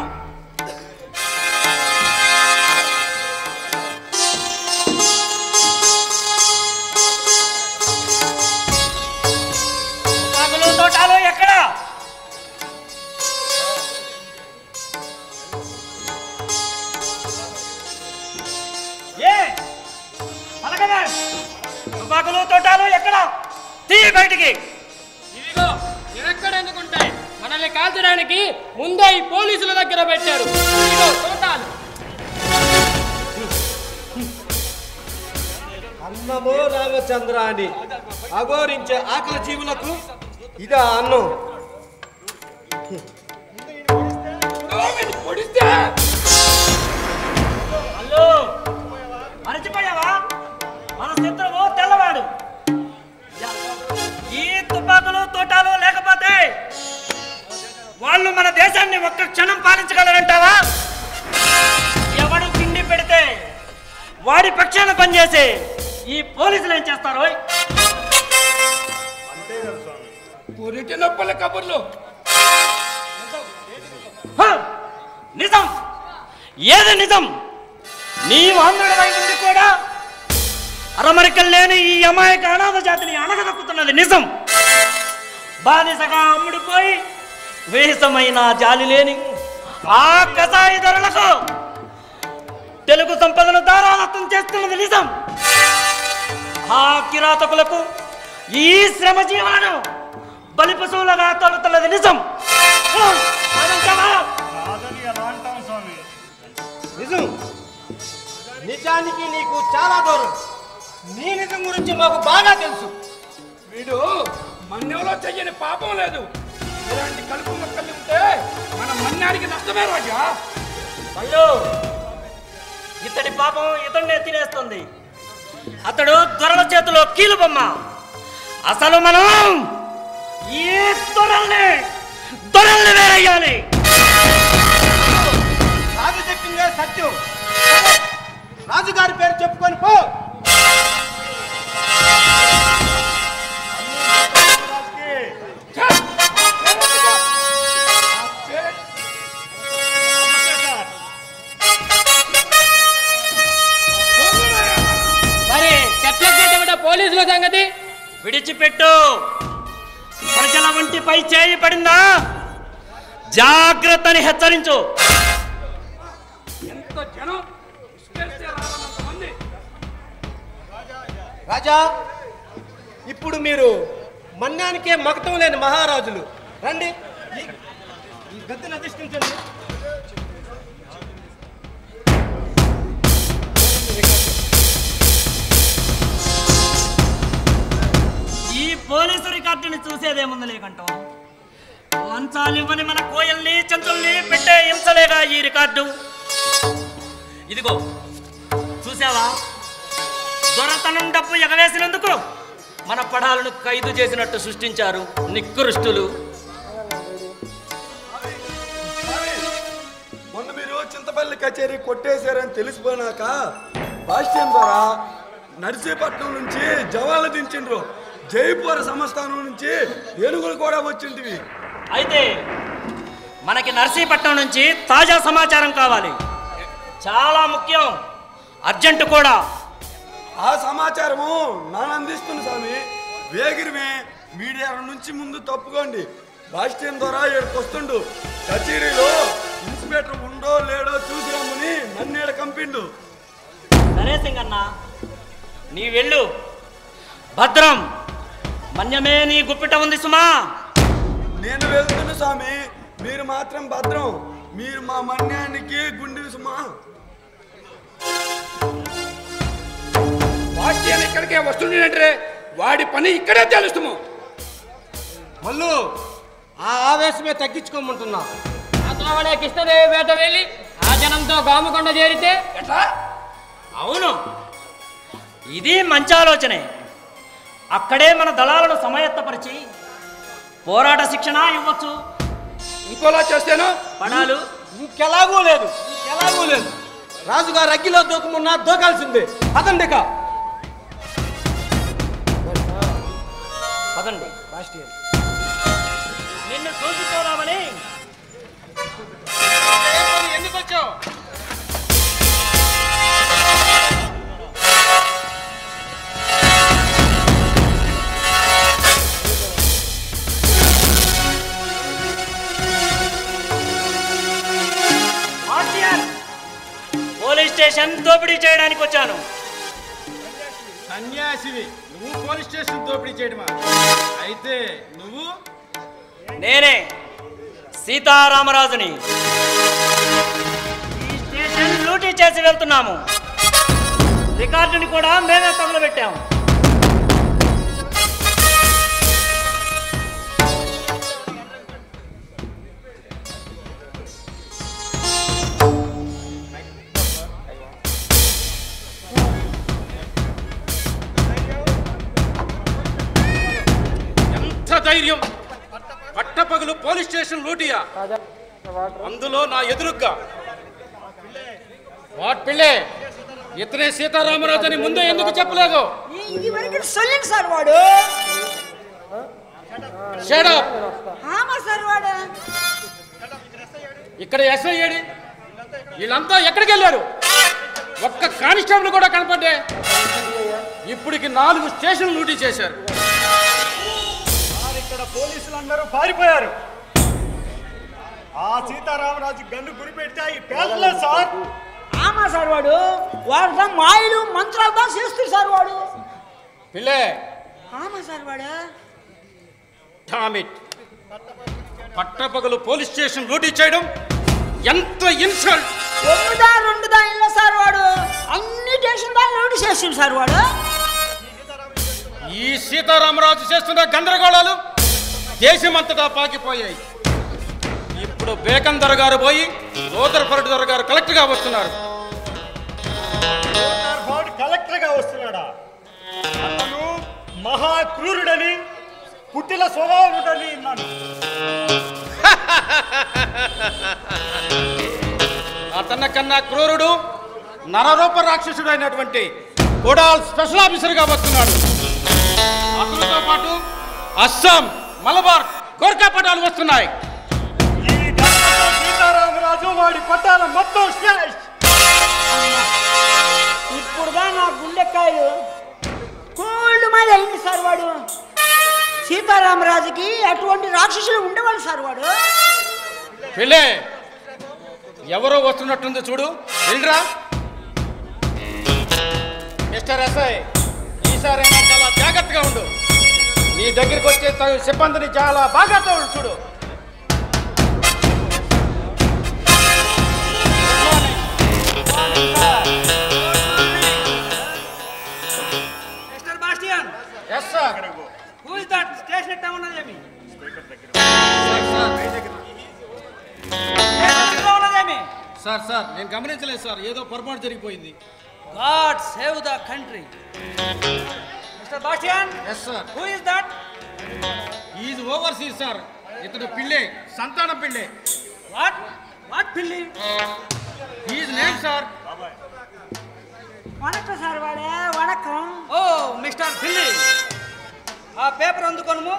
పగలు తోటాలు ఎక్కడ ఏ పలకనే తుపాకులు తోటాలు ఎక్కడ తీ బయటికి ఇదిగో ఎక్కడ ఎందుకుంటాయి మనల్ని కాల్చడానికి ముందే ఈ పోలీసుల దగ్గర పెట్టారు ఇదిగో తోటాలు అన్నమో రామచంద్ర అని అఘోరించే ఆకలి జీవులకు ఇదా అన్నం వీడిని పొడిస్తే అల్లు మరచిపోయావా మన శత్రువు తెల్లవాడు ఈ తుపాకులు తోటాలు లేకపోతే వాళ్ళు మన దేశాన్ని ఒక్క క్షణం పాలించగలరంటావా ఎవడు పిండి పెడితే వాడి పక్షాన పనిచేసే ఈ పోలీసులు ఏం చేస్తారు ఓయ్? పురిటి నొప్పుల కబుర్లు హ! నిజం ఏది నిజం నీ ఆంధ్రుడి వైపు నుండి కూడా అరమరికలు లేని ఈ అమాయక అనాథ జాతిని అణగదొక్కుతున్నది నిజం బానిసగా అమ్ముడిపోయి వేసమైన జాలి లేని ఆ కసాయి ధరలకు తెలుగు సంపదను దారాదత్తం చేస్తున్నది నిజం ఆ కిరాతకులకు ఈ శ్రమ జీవనను బలి పశువులుగా తొలుతున్నది నిజం కాదంటావా? కాదని ఎలా అంటాం స్వామి నిజం నిజానికి నీకు చాలా దూరం నీ నిజం గురించి మాకు బాగా తెలుసు వీడు మన్నెవలో చెయ్యని పాపం లేదు ఇలాంటి కలుపు మొక్కలు ఉంటే మన మన్నాడికి నష్టమే రాజా అయ్యో ఇతడి పాపం ఇతన్నే తినేస్తుంది అతడు దొరల చేతిలో కీలు బొమ్మ అసలు మనం ఈ దొరల్ని దొరల్ని వేరేయాలి రాజు చెప్పిందే సత్యం రాజుగారి పేరు చెప్పుకొని పో ఛే! ఎవరిదిగో? ఆ పేరు- మరి చెట్ల పోలీసుల సంగతి విడిచిపెట్టు ప్రజల వంటిపై చేయి పడిందా జాగ్రత్తని హెచ్చరించు ఎంత జనం ఇసుకేస్తే రావన్నంత మంది రాజా ఇప్పుడు మీరు మన్యానికే మగతం లేని మహారాజులు రండి ఈ- ఈ గద్దెను అధిష్ఠించండి ఈ పోలీసు రికార్డుని చూసేదేముంది లేకంటాం లంచాలు ఇవ్వని మన కోయల్ని చంచుల్ని పెట్టే హింసలేగా ఈ రికార్డు ఇదిగో చూసావా దొరతనం డబ్బు ఎగవేసినందుకు మన పడాలను ఖైదు చేసినట్టు సృష్టించారు నికృష్టులు మొన్న మీరు చింతపల్లి కచేరీ కొట్టేశారని తెలిసిపోయినాక భాష్యం ద్వారా నర్సీపట్నం నుంచి జవాన్లు దించిండ్రు జైపూర్ సంస్థానం నుంచి ఏనుగులు కూడా వచ్చింటివి అయితే మనకి నర్సీపట్నం నుంచి తాజా సమాచారం కావాలి చాలా ముఖ్యం అర్జెంటు కూడా ఆ సమాచారము నాన్న అందిస్తుంది స్వామి వేగిరిమే మీడియా నుంచి ముందు తప్పుకోండి బాస్టియన్ ద్వారా ఇక్కడికి వస్తుండు కచేరీలో ఇన్స్పెక్టర్ ఉండో లేడో చూసి రమ్మని నన్ను ఈడ కంపిండు సరే సింగన్న నీ వెళ్ళు భద్రం మన్యమే నీ గుప్పిట ఉంది సుమా నేను వెళ్తున్నా స్వామి మీరు మాత్రం భద్రం మీరు మా మన్యానికి గుండె సుమా బాస్టియన్ ఇక్కడికే వస్తుండే వాడి పని ఇక్కడే తెలుస్తాము మల్లు ఆ ఆవేశమే తగ్గించుకోమంటున్నా అతవడే కృష్ణదేవి వేట వెళ్ళి ఆ జనంతో గాముకొండ చేరితే ఎట్లా అవును ఇది మంచి ఆలోచనే అక్కడే మన దళాలను సమాయత్తపరిచి పోరాట శిక్షణ ఇవ్వచ్చు ఇంకోలా చేస్తేను పడాలు ఇంకెలాగూ లేదు ఇంకెలాగూ లేదు రాజుగారు అగ్గిలో దూకమున్నా దూకాల్సిందే పదండి ఇక పదండి నిన్ను చూసుకోదామని ఎందుకు వచ్చావు మార్టియన్, పోలీస్ స్టేషన్ దోపిడీ చేయడానికి వచ్చాను సన్యాసివి నువ్వు పోలీస్ స్టేషన్ దోపిడీ చేయడమా అయితే నువ్వు నేనే సీతారామరాజుని ఈ స్టేషన్ లూటీ చేసి వెళ్తున్నాము రికార్డుని కూడా మేమే తగులబెట్టాము ఎంత ధైర్యం పట్టపగలు పోలీస్ స్టేషన్ లూటియా అందులో నా ఎదురుగ్గా వాట్ పిల్లే ఇతనే సీతారామరాజు అని ముందే ఎందుకు చెప్పలేదు ఇది వరకు சொல்லுங்க సార్ వాడు షడప్ ఆమా సార్ వాడు ఇక్కడ ఎస్ఐ ఏడి వీళ్ళంతా ఎక్కడికి వెళ్ళారు ఒక్క కానిస్టేబుల్ కూడా కనపడ్డే ఇప్పటికి నాలుగు స్టేషన్ లూటీ చేశారు సార్ ఇక్కడ పోలీసులందరూ పారిపోయారు ఆ సీతారామరాజు గన్ను గురిపెడితే ఈ పేదలేదు సార్ ఆమా సార్ వాడు వాడు మాయలు మంత్రాలు చేస్తుంది సార్ వాడు పిల్లే ఆమా సార్ వాడు డామిట్ పట్టపగలు పోలీస్ స్టేషన్ లూటీ చేయడం ఎంత ఇన్సల్ట్ ఒక్కదా రెండుదా ఇల్ల సార్ వాడు అన్ని స్టేషన్ దాన్ని లోటు చేస్తుంది సార్ వాడు ఈ సీతారామరాజు చేస్తున్న గందరగోళాలు దేశమంతటా పాకిపోయాయి ఇప్పుడు బేకం దొర గారు పోయి లోదరపరెడ్డి దొర గారు కలెక్టర్గా వస్తున్నారు వాడు కలెక్టర్ గా వస్తున్నాడా అతను మహా క్రూరుడని పుట్టిన స్వభావుడని విన్నాను అతన్న కన్నా క్రూరుడు నరరూప రాక్షసుడు అయినటువంటి కొడాల్ స్పెషల్ ఆఫీసర్గా వస్తున్నాడు అతనితో పాటు అస్సాం మలబార్ కోర్కా పటాలు వస్తున్నాయి ఈ ఘటనతో సీతారామరాజు వాడి పట్టాల మొత్తం స్మాష్ ఇప్పుడుదా నా గుండెకాయలు కోల్డ్ మీద అయింది సార్ వాడు సీతారామరాజుకి అటువంటి రాక్షసులు ఉండేవాళ్ళు సార్ వాడు పిల్లే ఎవరో వస్తున్నట్టుంది చూడు వెళ్ళరా మిస్టర్ ఎస్ఐ ఈసారైనా చాలా జాగ్రత్తగా ఉండు నీ దగ్గరికి వచ్చే తగు సిబ్బందిని చాలా బాగా తోడు చూడు mister Bastian yes sir who is that station ఎట్టా ఉన్నదేమి స్టేషన్ ఉన్నదేమి సార్ సార్ నేను గమనించలేదు సార్ ఏదో పొరపాటు జరిగిపోయింది god save the country mister Bastian yes sir who is that is overseas sir ఇతడు Pillai Santhana Pillai what what Pillai is name sir వణకం సార్ వాడే వణకం ఓ మిస్టర్ పిల్లి ఆ పేపర్ అందుకోను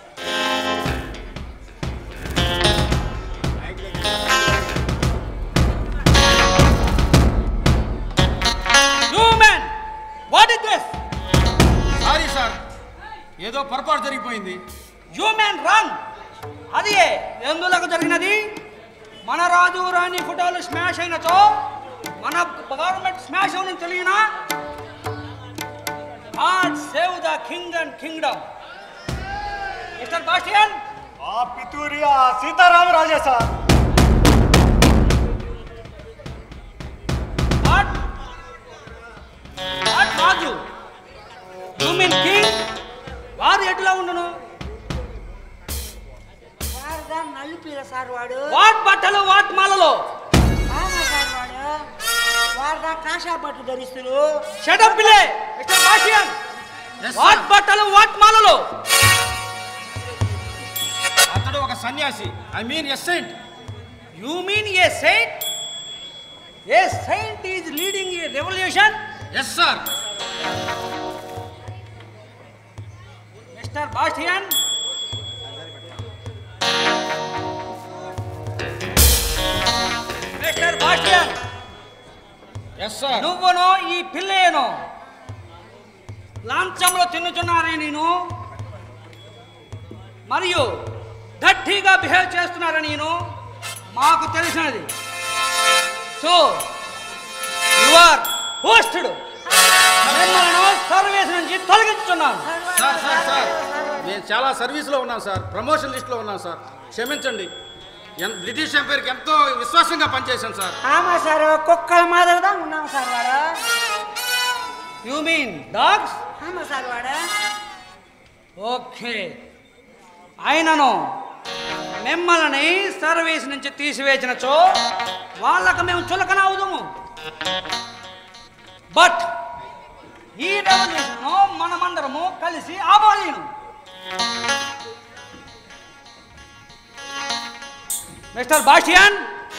human what is this sorry sir ఏదో పొరపాటు జరిగిపోయింది హ్యూమన్ రన్ అది ఎందులకు జరిగినది మన రాజు రాణి ఫోటోలు స్మాష్ అయినచో మన గవర్నమెంట్ స్మాష్ అవునని తెలియనా god save the king and kingdom mister Bastian ఆ పితూరి ఆ సీతారామరాజే sir what what Raju you mean king వారు ఎట్లా ఉండును వారదా నలుపిల సార్ వాడు వాట్ బట్టలు వాట్ మాలలో ఆమా సార్ వాడు వారదా కాషా బట్టలు ధరిస్తులు shut up Pillai mister Bastian Yes, what sir. బట్టలు వాట్ మాలలో అతడు ఒక సన్యాసి I mean a saint You mean a saint? A saint is leading a revolution? Yes sir Mr. Bastian? Mr. Bastian, yes sir నువ్వును ఈ పిల్లేను లాంఛంలో తిన్నుచున్నారే నేను మరియు గట్టిగా బిహేవ్ చేస్తున్నారని నేను మాకు తెలిసినది సో యు ఆర్ పోస్టెడ్ మిమ్మల్ని సర్వీస్ నుంచి తొలగించుతున్నాను సార్ సార్ సార్ నేను చాలా సర్వీస్లో ఉన్నాను సార్ ప్రమోషన్ లిస్ట్లో ఉన్నాను సార్ క్షమించండి ఎన్- బ్రిటిష్ ఎంపైర్కి ఎంతో విశ్వాసంగా పనిచేశాను సార్ ఆమా సార్ కుక్కల మాదిరిగా ఉన్నాం సార్ వాడు యు మీన్ డాగ్స్ ఆమా సార్ వాడు ఓకే అయినను మిమ్మల్ని సర్వీస్ నుంచి తీసివేసినచో వాళ్ళకు మేము చులకన అవుదాము బట్ ఈ రెవల్యూషన్ మనమందరము కలిసి ఆపాలేను మిస్టర్ బాషియన్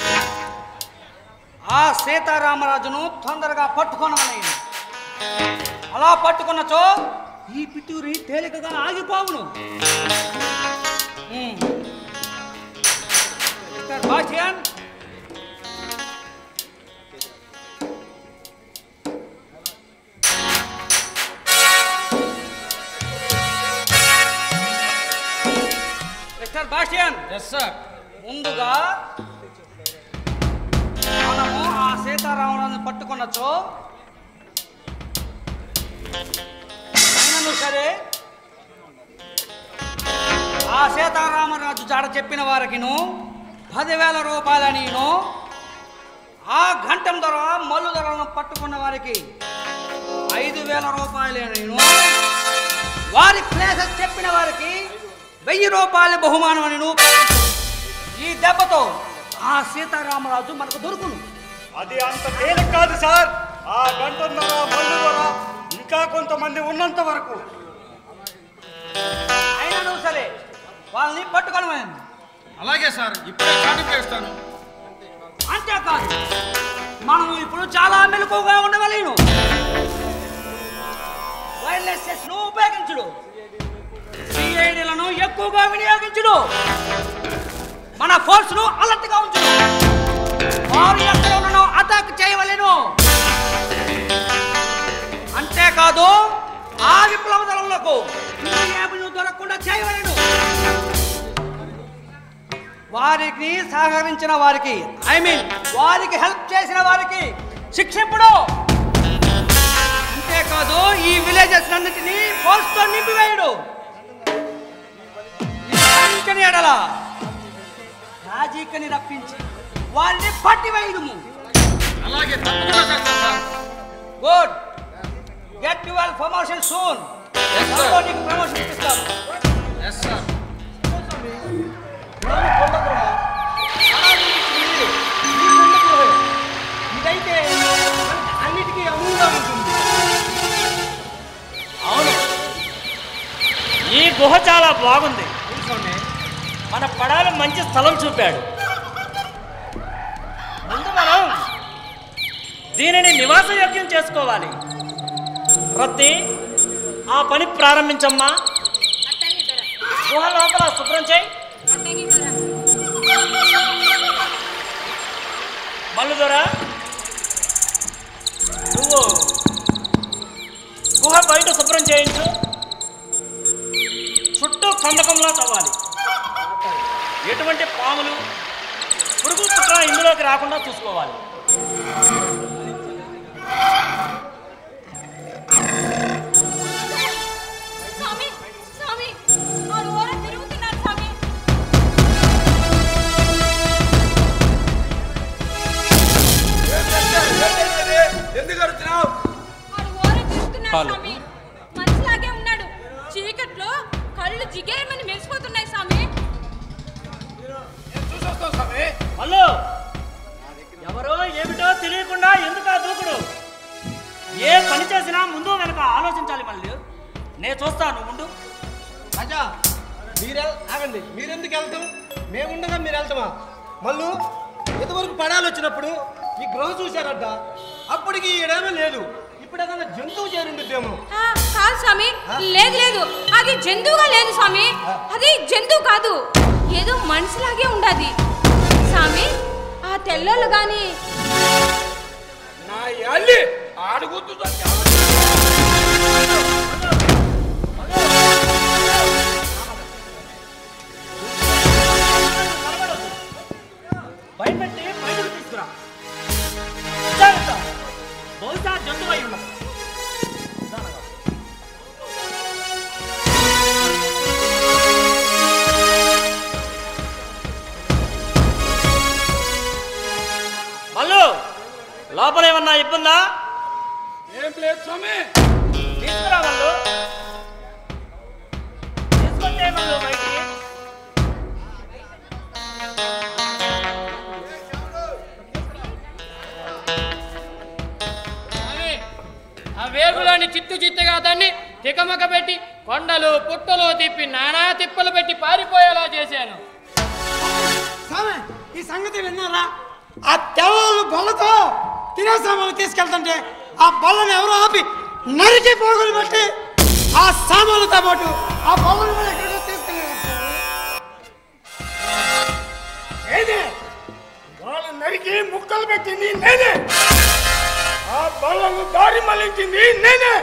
ఆ సీతారామరాజును తొందరగా పట్టుకొనమని అలా పట్టుకున్నచో ఈ పిట్టూరి తేలికగా ఆగిపోవును hmm. Mister Bastian mister Bastian yes sir ముందుగా మనము ఆ సీతారామరాజుని పట్టుకున్నచో అయినను సరే ఆ సీతారామరాజు జాడ చెప్పిన వారికిను పదివేల రూపాయలనిను ఆ గంటం ధర మల్లు ధరలను పట్టుకున్న వారికి ఐదు వేల రూపాయలేను వారి ప్లేసెస్ చెప్పిన వారికి వెయ్యి రూపాయల బహుమానం అని ఈ దెబ్బతో ఆ సీతారామరాజు మనకు దొరుకును అది అంత తేలిక కాదు సార్ ఆ గంటన్నర మల్లు ద్వారా ఇంకా కొంతమంది ఉన్నంత వరకు అయినా నువ్వు సరే వాళ్ళని పట్టుకోవడం అలాగే సార్ ఇప్పుడే చాటింపు వేస్తాను అంతేకాదు మనం ఇప్పుడు చాలా మెలకుగా ఉండవలేను వైర్లెస్ సెట్స్ను ఉపయోగించుడు సిఐడిలను ఎక్కువగా వినియోగించుడు మన ఫోర్స్ ను అలర్ట్ గా ఉంచుడు వారు ఎక్కడ ఉన్ననో అటాక్ చేయవలేను అంతేకాదు ఆ విప్లవ దళములకు ఏమీ దొరకకుండా చేయవలేను వారికి సహకరించిన వారికి ఐ మీన్ వారికి హెల్ప్ చేసిన వారికి శిక్షింపుడు అంతేకాదు ఈ విలేజెస్ అన్నిటినీ పోల్స్తో నింపివేయడు నిందించని ఎడల రాజీకని రప్పించి వారిని పట్టివేయదుము అలాగే తప్పకుండా చేస్తాను sir good get your promotion soon Yes, sir. నీకు ప్రమోషన్ ఇస్తాను ఎస్ సార్ ఇదైతే అన్నిటికీ అనువుగా ఉంటుంది అవును గుహ చాలా బాగుంది మన పడాలు మంచి స్థలం చూపాడు ముందు మనం దీనిని నివాసయోగ్యం చేసుకోవాలి రత్తి ఆ పని ప్రారంభించమ్మా అట్టంగి దొర గుహ లోపల శుభ్రం చేయి అట్టంగి దొర మల్లుదొరా నువ్వు గుహ బయట శుభ్రం చేయించు చుట్టూ కందకంలా తవ్వాలి ఎటువంటి పాములు పురుగు పుట్ర ఇందులోకి రాకుండా చూసుకోవాలి స్వామి స్వామి వారు ఓర తిరుగుతున్నారు స్వామి ఎందుకు అడుగుతున్నావు వారు ఓర తిరుగుతున్నారు స్వామి మనిషిలాగే ఉన్నాడు చీకట్లో కళ్ళు జిగేయమని మెరిసిపోతున్నాయి స్వామి మల్లు ఎవరో ఏమిటో తెలియకుండా ఎందుకు ఆ దూకుడు ఏ పని చేసినా ముందు వెనక ఆలోచించాలి మళ్ళీ నేను చూస్తాను ఉండు రాజా మీరే ఆగండి మీరెందుకు వెళ్తాం మేముండగా మీరు వెళ్తామా మళ్ళు ఇంతవరకు పడాలు వచ్చినప్పుడు ఈ గృహ చూశారట అప్పటికి ఈడేమీ లేదు ఇప్పుడు ఏదైనా జంతువు చేరుండిద్దేమో ఆ, కాదు స్వామి లేదు లేదు అది జంతువుగా లేదు స్వామి అది జంతువు కాదు ఏదో మనిషిలాగే ఉండదు స్వామి ఆ తెల్లోళ్ళు గాని నా యాళ్ళి ఆడుగుతూ భయపెట్టి బయటకు తీసుకురా జాగ్రత్త బహుశా జంతువు అయి ఉండదు మల్లు లోపల ఏమన్నా ఇబ్బందా ఏం లేదు స్వామి తీసుకురా మల్లు తీసుకొచ్చే మల్లు బయటికి స్వామి, ఆ వేగులోని చిత్తు చిత్తగా దాన్ని తికమక పెట్టి కొండలు పుట్టలు తిప్పి నానా తిప్పలు పెట్టి పారిపోయేలా చేశాను స్వామి ఈ సంగతి విన్నారా ఆ తెల్లలు బల్లతో తినే సామాన్లు తీసుకెళ్తుంటే ఆ బల్లను ఎవరో ఆపి నరికి పోగులు పెట్టి ఆ సామాన్లతో పాటు ఆ బల్లను కూడా ఎక్కడికో తీసుకెళ్ళారు నేనే వాళ్ళు నరికి ముక్కలు పెట్టింది నేనే ఆ బల్లను దారి మళ్ళించింది నేనే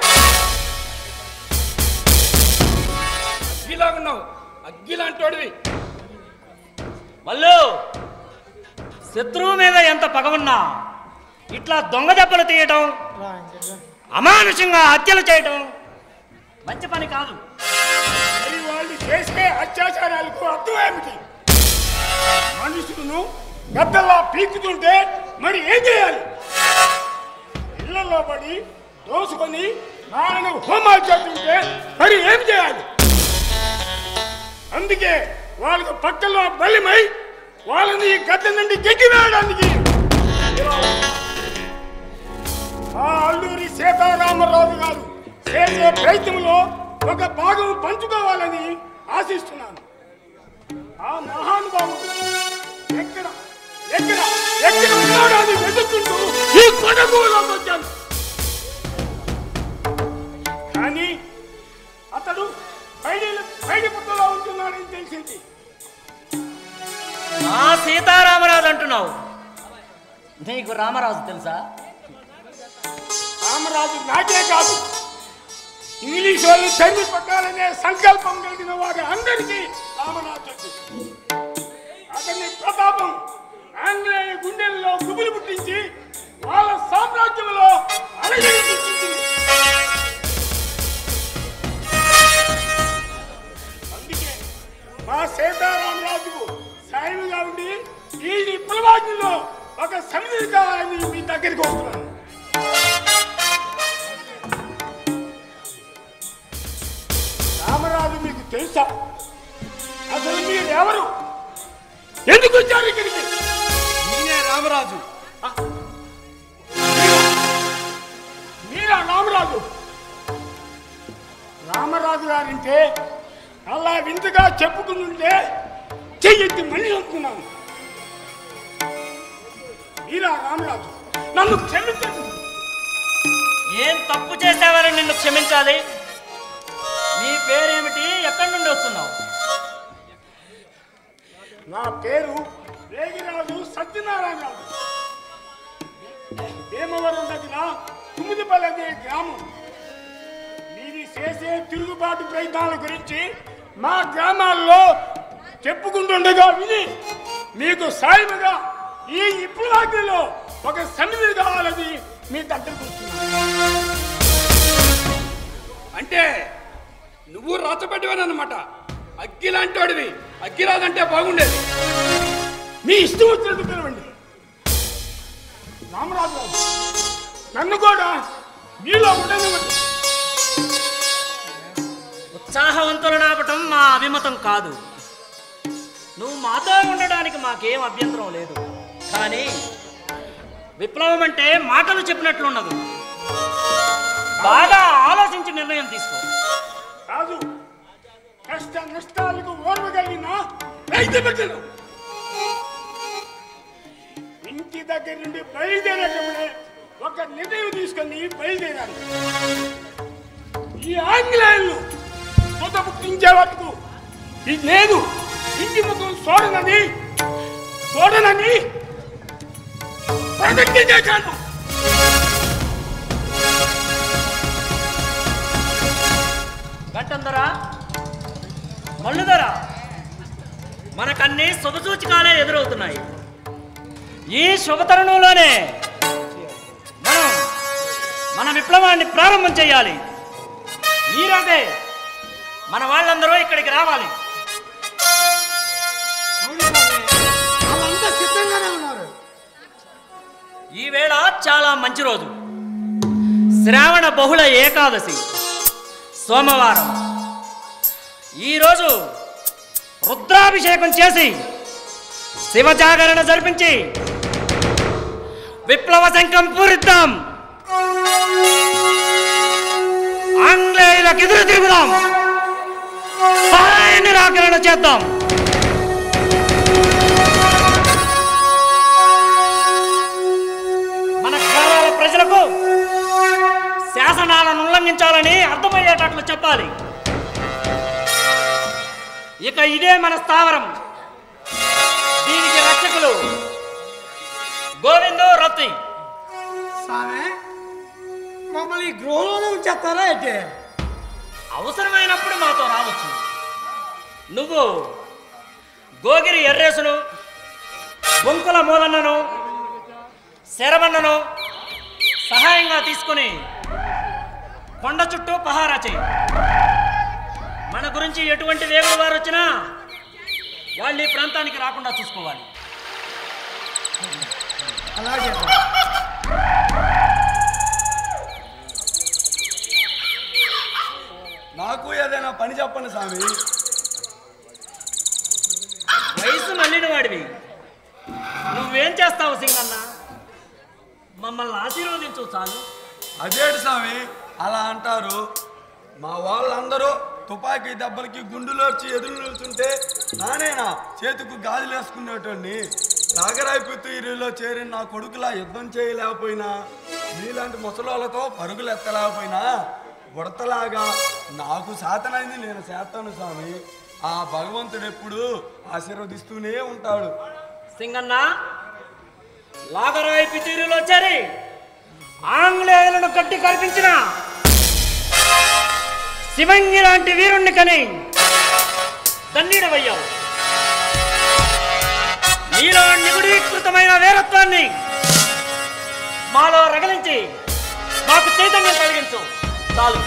అగ్గిలాగున్నావు అగ్గిలాంటోడివి మల్లు శత్రువు మీద ఎంత పగ ఉన్నా ఇట్లా దొంగ దెబ్బలు తీయటం అమానుషంగా హత్యలు చేయటం మంచి పని కాదు మరి వాళ్ళు చేసే అత్యాచారాలకు అర్థం ఏమిటి మనుషులను గద్దల్లా పీకుతుంటే మరి ఏం చేయాలి ఇళ్లలో పడి దోసుకొని నాన్న హోమాలు చేస్తుంటే మరి ఏం చేయాలి అందుకే వాళ్ళకు పక్కలో బలిమై వాళ్ళని ఈ గద్దె నుండి గెట్టి వేయడానికి ఆ అల్లూరి సీతారామరాజు గారు చేసే ప్రయత్నంలో ఒక భాగం పంచుకోవాలని ఆశిస్తున్నాను ఆ మహానుభావుడు ఎక్కడ ఎక్కడ ఎక్కడ ఉన్నాడో అని వెతుక్కుంటూ ఈ కొనగూలోకి వచ్చాను కానీ అతడు పైడి పైడి పుట్టలో ఉంటున్నాడని తెలిసింది నా సీతారామరాజు అంటున్నావు నీకు రామరాజు తెలుసా రామరాజు నాకే కాదు ఇంగ్లీష్ వాళ్ళు తల్లి పట్టాలనే సంకల్పం కలిగిన వారి అందరికీ రామరాజు తెలుసు. అతని ప్రతాపం ఆంగ్లేయ గుండెల్లో గుబులు పుట్టించి వాళ్ళ సామ్రాజ్యంలో అలజడి సృష్టించింది అందుకే మా సీతారామరాజుకు సాయముగా ఉండి ఈ విప్లవాజ్ఞలో ఒక సమితి కావాలని మీ దగ్గరికి వస్తున్నాను రామరాజు మీకు తెలుసా అసలు మీరు ఎవరు ఎందుకు వచ్చారు ఇక్కడికి నేనే రామరాజు మీరా రామరాజు రామరాజు గారంటే అలా వింతగా చెప్పుకుంటుంటే చెయ్యెత్తి మళ్ళీ అనుకున్నాను మీరా రామరాజు నన్ను క్షమించండి ఏం తప్పు చేసావని నిన్ను క్షమించాలి నీ పేరేమిటి ఎక్కడి నుండి వస్తున్నావు నా పేరు వేగిరాజు సత్యనారాయణరాజు భీమవరం దగ్గర తుమ్మిదిపల్లి అనే గ్రామం మీది చేసే తిరుగుబాటు ప్రయత్నాల గురించి మా గ్రామాల్లో చెప్పుకుంటుండగా విని మీకు సాయముగా ఈ ఇప్పులాగ్నిలో ఒక సమితి కావాలని మీ దగ్గరకు వస్తున్నాను అంటే నువ్వు రచ్చబెట్టివనమాట అగ్గి లాంటి వాడివి అగ్గి రాదంటే బాగుండేది మీ ఇష్టం వచ్చినట్టు పిలవండి రామరాజు గారు, నన్ను కూడా మీలో ఉండనివ్వండి ఉత్సాహవంతులను ఆపటం మా అభిమతం కాదు నువ్వు మాతో ఉండడానికి మాకేం అభ్యంతరం లేదు కానీ విప్లవం అంటే మాటలు చెప్పినట్లుండదు బాగా ఆలోచించి నిర్ణయం తీసుకో రాజు కష్ట నష్టాలకు ఓర్వగలిగిన రైతు బిడ్డలు ఇంటి దగ్గర నుండి బయలుదేరేటప్పుడే ఒక నిర్ణయం తీసుకొని బయలుదేరాలి ఈ ఆంగ్లేయులు తుద పుట్టించే వరకు ఇది లేదు ఇంటి ముఖం చూడనని చూడనని ప్రతిజ్ఞ చేశాను గట్టందరా మల్లుదరా మనకన్నీ శుభసూచకాలే ఎదురవుతున్నాయి ఈ శుభతరుణంలోనే మనం మన విప్లవాన్ని ప్రారంభం చేయాలి ఈ రోజే మన వాళ్ళందరూ ఇక్కడికి రావాలి వాళ్ళంతా సిద్ధంగానే ఉన్నారు ఈ వేళ చాలా మంచి రోజు శ్రావణ బహుళ ఏకాదశి సోమవారం ఈరోజు రుద్రాభిషేకం చేసి శివజాగరణ జరిపించి విప్లవ శంఖం పూరిద్దాం ఆంగ్లేయులకు ఎదురు తిరుగుదాం సహాయ నిరాకరణ చేద్దాం మన గ్రామాల ప్రజలకు శాసనాలను ఉల్లంఘించాలని అర్థమయ్యేటట్లు చెప్పాలి ఇక ఇదే మన స్థావరం దీనికి రక్షకులు గోవిందు రత్తి స్వామి మమ్మల్ని ఈ గృహంలోనే ఉంచేస్తారా అయితే అవసరమైనప్పుడు మాతో రావచ్చు నువ్వు గోగిరి ఎర్రేసును బొంకుల మూలన్నను శరవన్నను సహాయంగా తీసుకుని కొండ చుట్టూ పహారా చేయి మన గురించి ఎటువంటి వేగుల వారు వచ్చినా వాళ్ళు ఈ ప్రాంతానికి రాకుండా చూసుకోవాలి అలాగే నాకు ఏదైనా పని చెప్పండి స్వామి వయసు మళ్ళిన వాడివి నువ్వేం చేస్తావు సింగన్న మమ్మల్ని ఆశీర్వదించు చాలు అదేంటి స్వామి అలా అంటారు మా వాళ్ళందరూ తుపాకీ దెబ్బలకి గుండులోర్చి ఎదురు నిల్చుంటే నానేనా చేతికి గాజులు వేసుకునేటోడిని నాగరాయిపుత్తూరులో చేరిన నా కొడుకులా యుద్ధం చేయలేకపోయినా మీలాంటి ముసలోళ్ళతో పరుగులు ఎత్తలేకపోయినా ఉడతలాగా నాకు శాతనైంది నేను చేస్తాను స్వామి ఆ భగవంతుడు ఎప్పుడు ఆశీర్వదిస్తూనే ఉంటాడు సింగన్న లాగరాయి పితీరులో చేరి ఆంగ్లేయులను గట్టి కల్పించిన శివంగి లాంటి వీరుణ్ణి కని దన్నీడవయ్యావు నీలో నిగుడీకృతమైన వీరత్వాన్ని మాలో రగిలించి మాకు చైతన్యం కలిగించు చాలు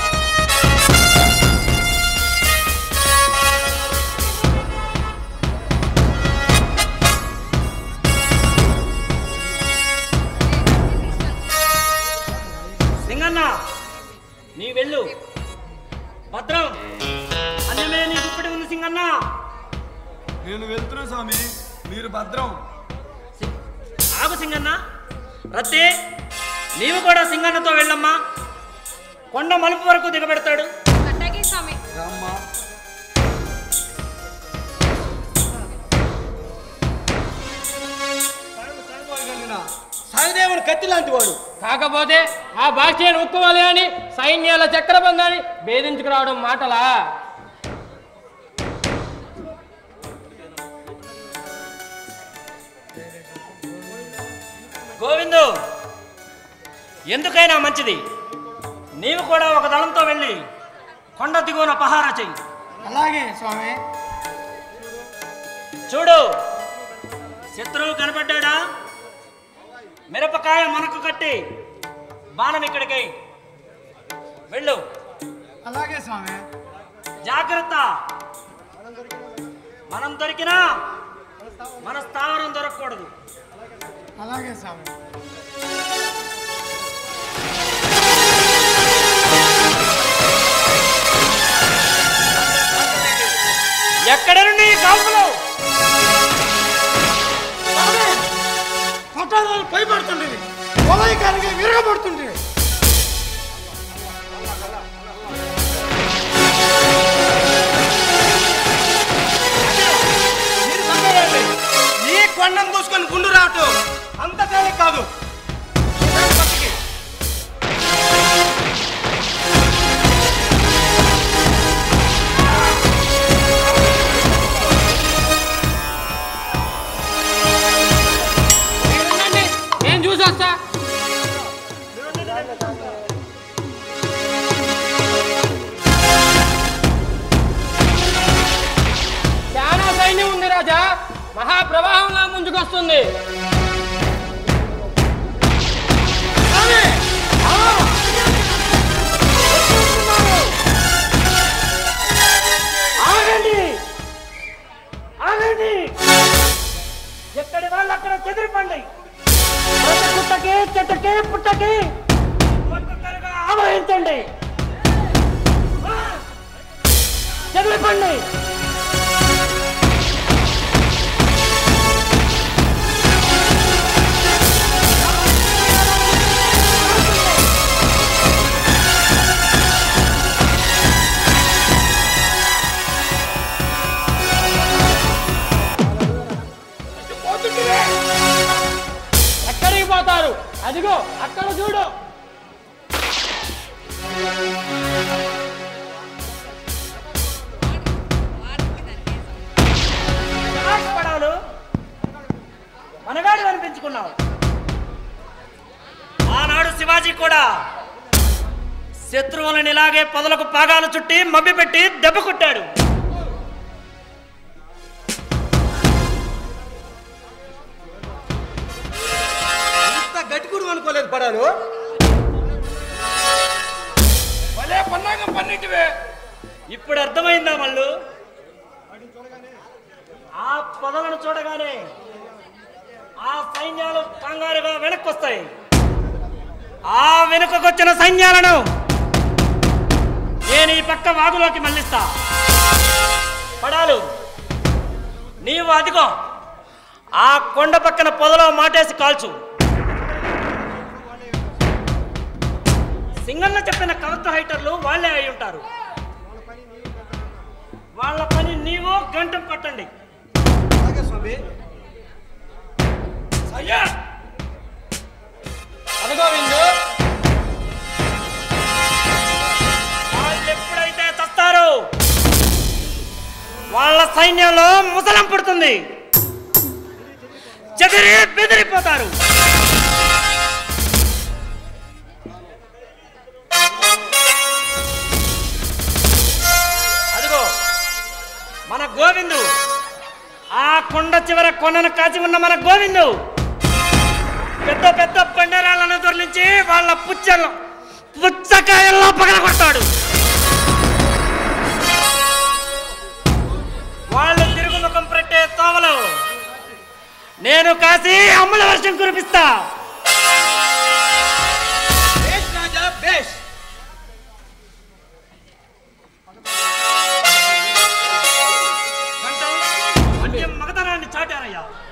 సింగన్న నీ వెళ్ళు భద్రం అన్నమే నీ గుప్పిడి ఉంది సింగన్న నేను వెళ్తున్నా స్వామి మీరు భద్రం ఆగు సింగన్న రత్తి నీవు కూడా సింగన్నతో వెళ్ళమ్మా కొండ మలుపు వరకు దిగబెడతాడు అట్టాగే స్వామి రామ్మా కత్తి లాంటి వాడు కాకపోతే ఆ బాక్సియన్ ఉక్కువాలి అని సైన్యాల చక్రబంధాన్ని భేదించుకురావడం మాటలా గోవిందు ఎందుకైనా మంచిది నీవు కూడా ఒక దళంతో వెళ్ళి కొండ దిగువన పహారా చెయ్యి అలాగే స్వామి చూడు శత్రువు కనపడ్డాడా మిరపకాయ మనకు కట్టి బాణం ఇక్కడికి వెళ్ళు అలాగే స్వామి జాగ్రత్త మనం దొరికినా మన స్థావరం దొరకకూడదు అలాగే స్వామి ఎక్కడ నుండి ఈ కాల్పులు పట్టణాలు పైపడుతుండేవి పొలైకానికి విరగబడుతుండేవి మీరు తప్పేయండి. ఈ కొండను దూసుకొని గుండు రావటం అంత తేలిక కాదు రండి పక్కకి. మీరుండండి, నేను చూసి వస్తా చాలా సైన్యం ఉంది రాజా మహాప్రవాహంలా ముంచుకొస్తుంది ఆగండి ఆగండి ఎక్కడి వాళ్ళు అక్కడ చెదిరిపండి ప్రతి పుట్టకి చెట్టుకి పుట్టకి ఒక్కొక్కరుగా ఆవహించండి ఆ! చెదిరిపండి ఎక్కడికి పోతారు అదిగో అక్కడ చూడు పడాలు మనగాడు అనిపించుకున్నావు ఆనాడు శివాజీ కూడా శత్రువులను ఇలాగే పొదలకు పాగాలు చుట్టి మభ్యపెట్టి దెబ్బ కొట్టాడు ఇంత గట్టికుడు అనుకోలేదు పడాను భలే పన్నాగం పన్నిటివే ఇప్పుడు అర్థమైందా మళ్ళు ఆ పొదలను చూడగానే ఆ సైన్యాలు కంగారుగా వెనక్కి వస్తాయి ఆ వెనుకకొచ్చిన సైన్యాలను నేను ఈ పక్క వాగులోకి మళ్ళిస్తా పడాలు నీవు అదిగో ఆ కొండ పక్కన పొదలో మాటేసి కాల్చు సింగన్న చెప్పిన కవత్వ హైటర్లు వాళ్ళే అయి ఉంటారు వాళ్ళ పని నీవు గంటం పట్టండి అలాగే స్వామి అయ్యా అదిగో విందు వాళ్ళు ఎప్పుడైతే చస్తారో వాళ్ళ సైన్యంలో ముసలం పుడుతుంది చెదిరి బెదిరిపోతారు అదిగో మన గోవిందు ఆ కొండ చివర కొనను కాచి ఉన్న మన గోవిందు పెద్ద పెద్ద బండరాలను దొర్లించి వాళ్ళ పుచ్చలు పుచ్చకాయల్లో పగలగొడతాడు వాళ్ళు తిరుగు ముఖం పెట్టే తోవలు నేను కాసి అమ్ముల వర్షం కురిపిస్తా బేష్ రాజా బేష్ అంటే మగతనాన్ని చాటారయ్యా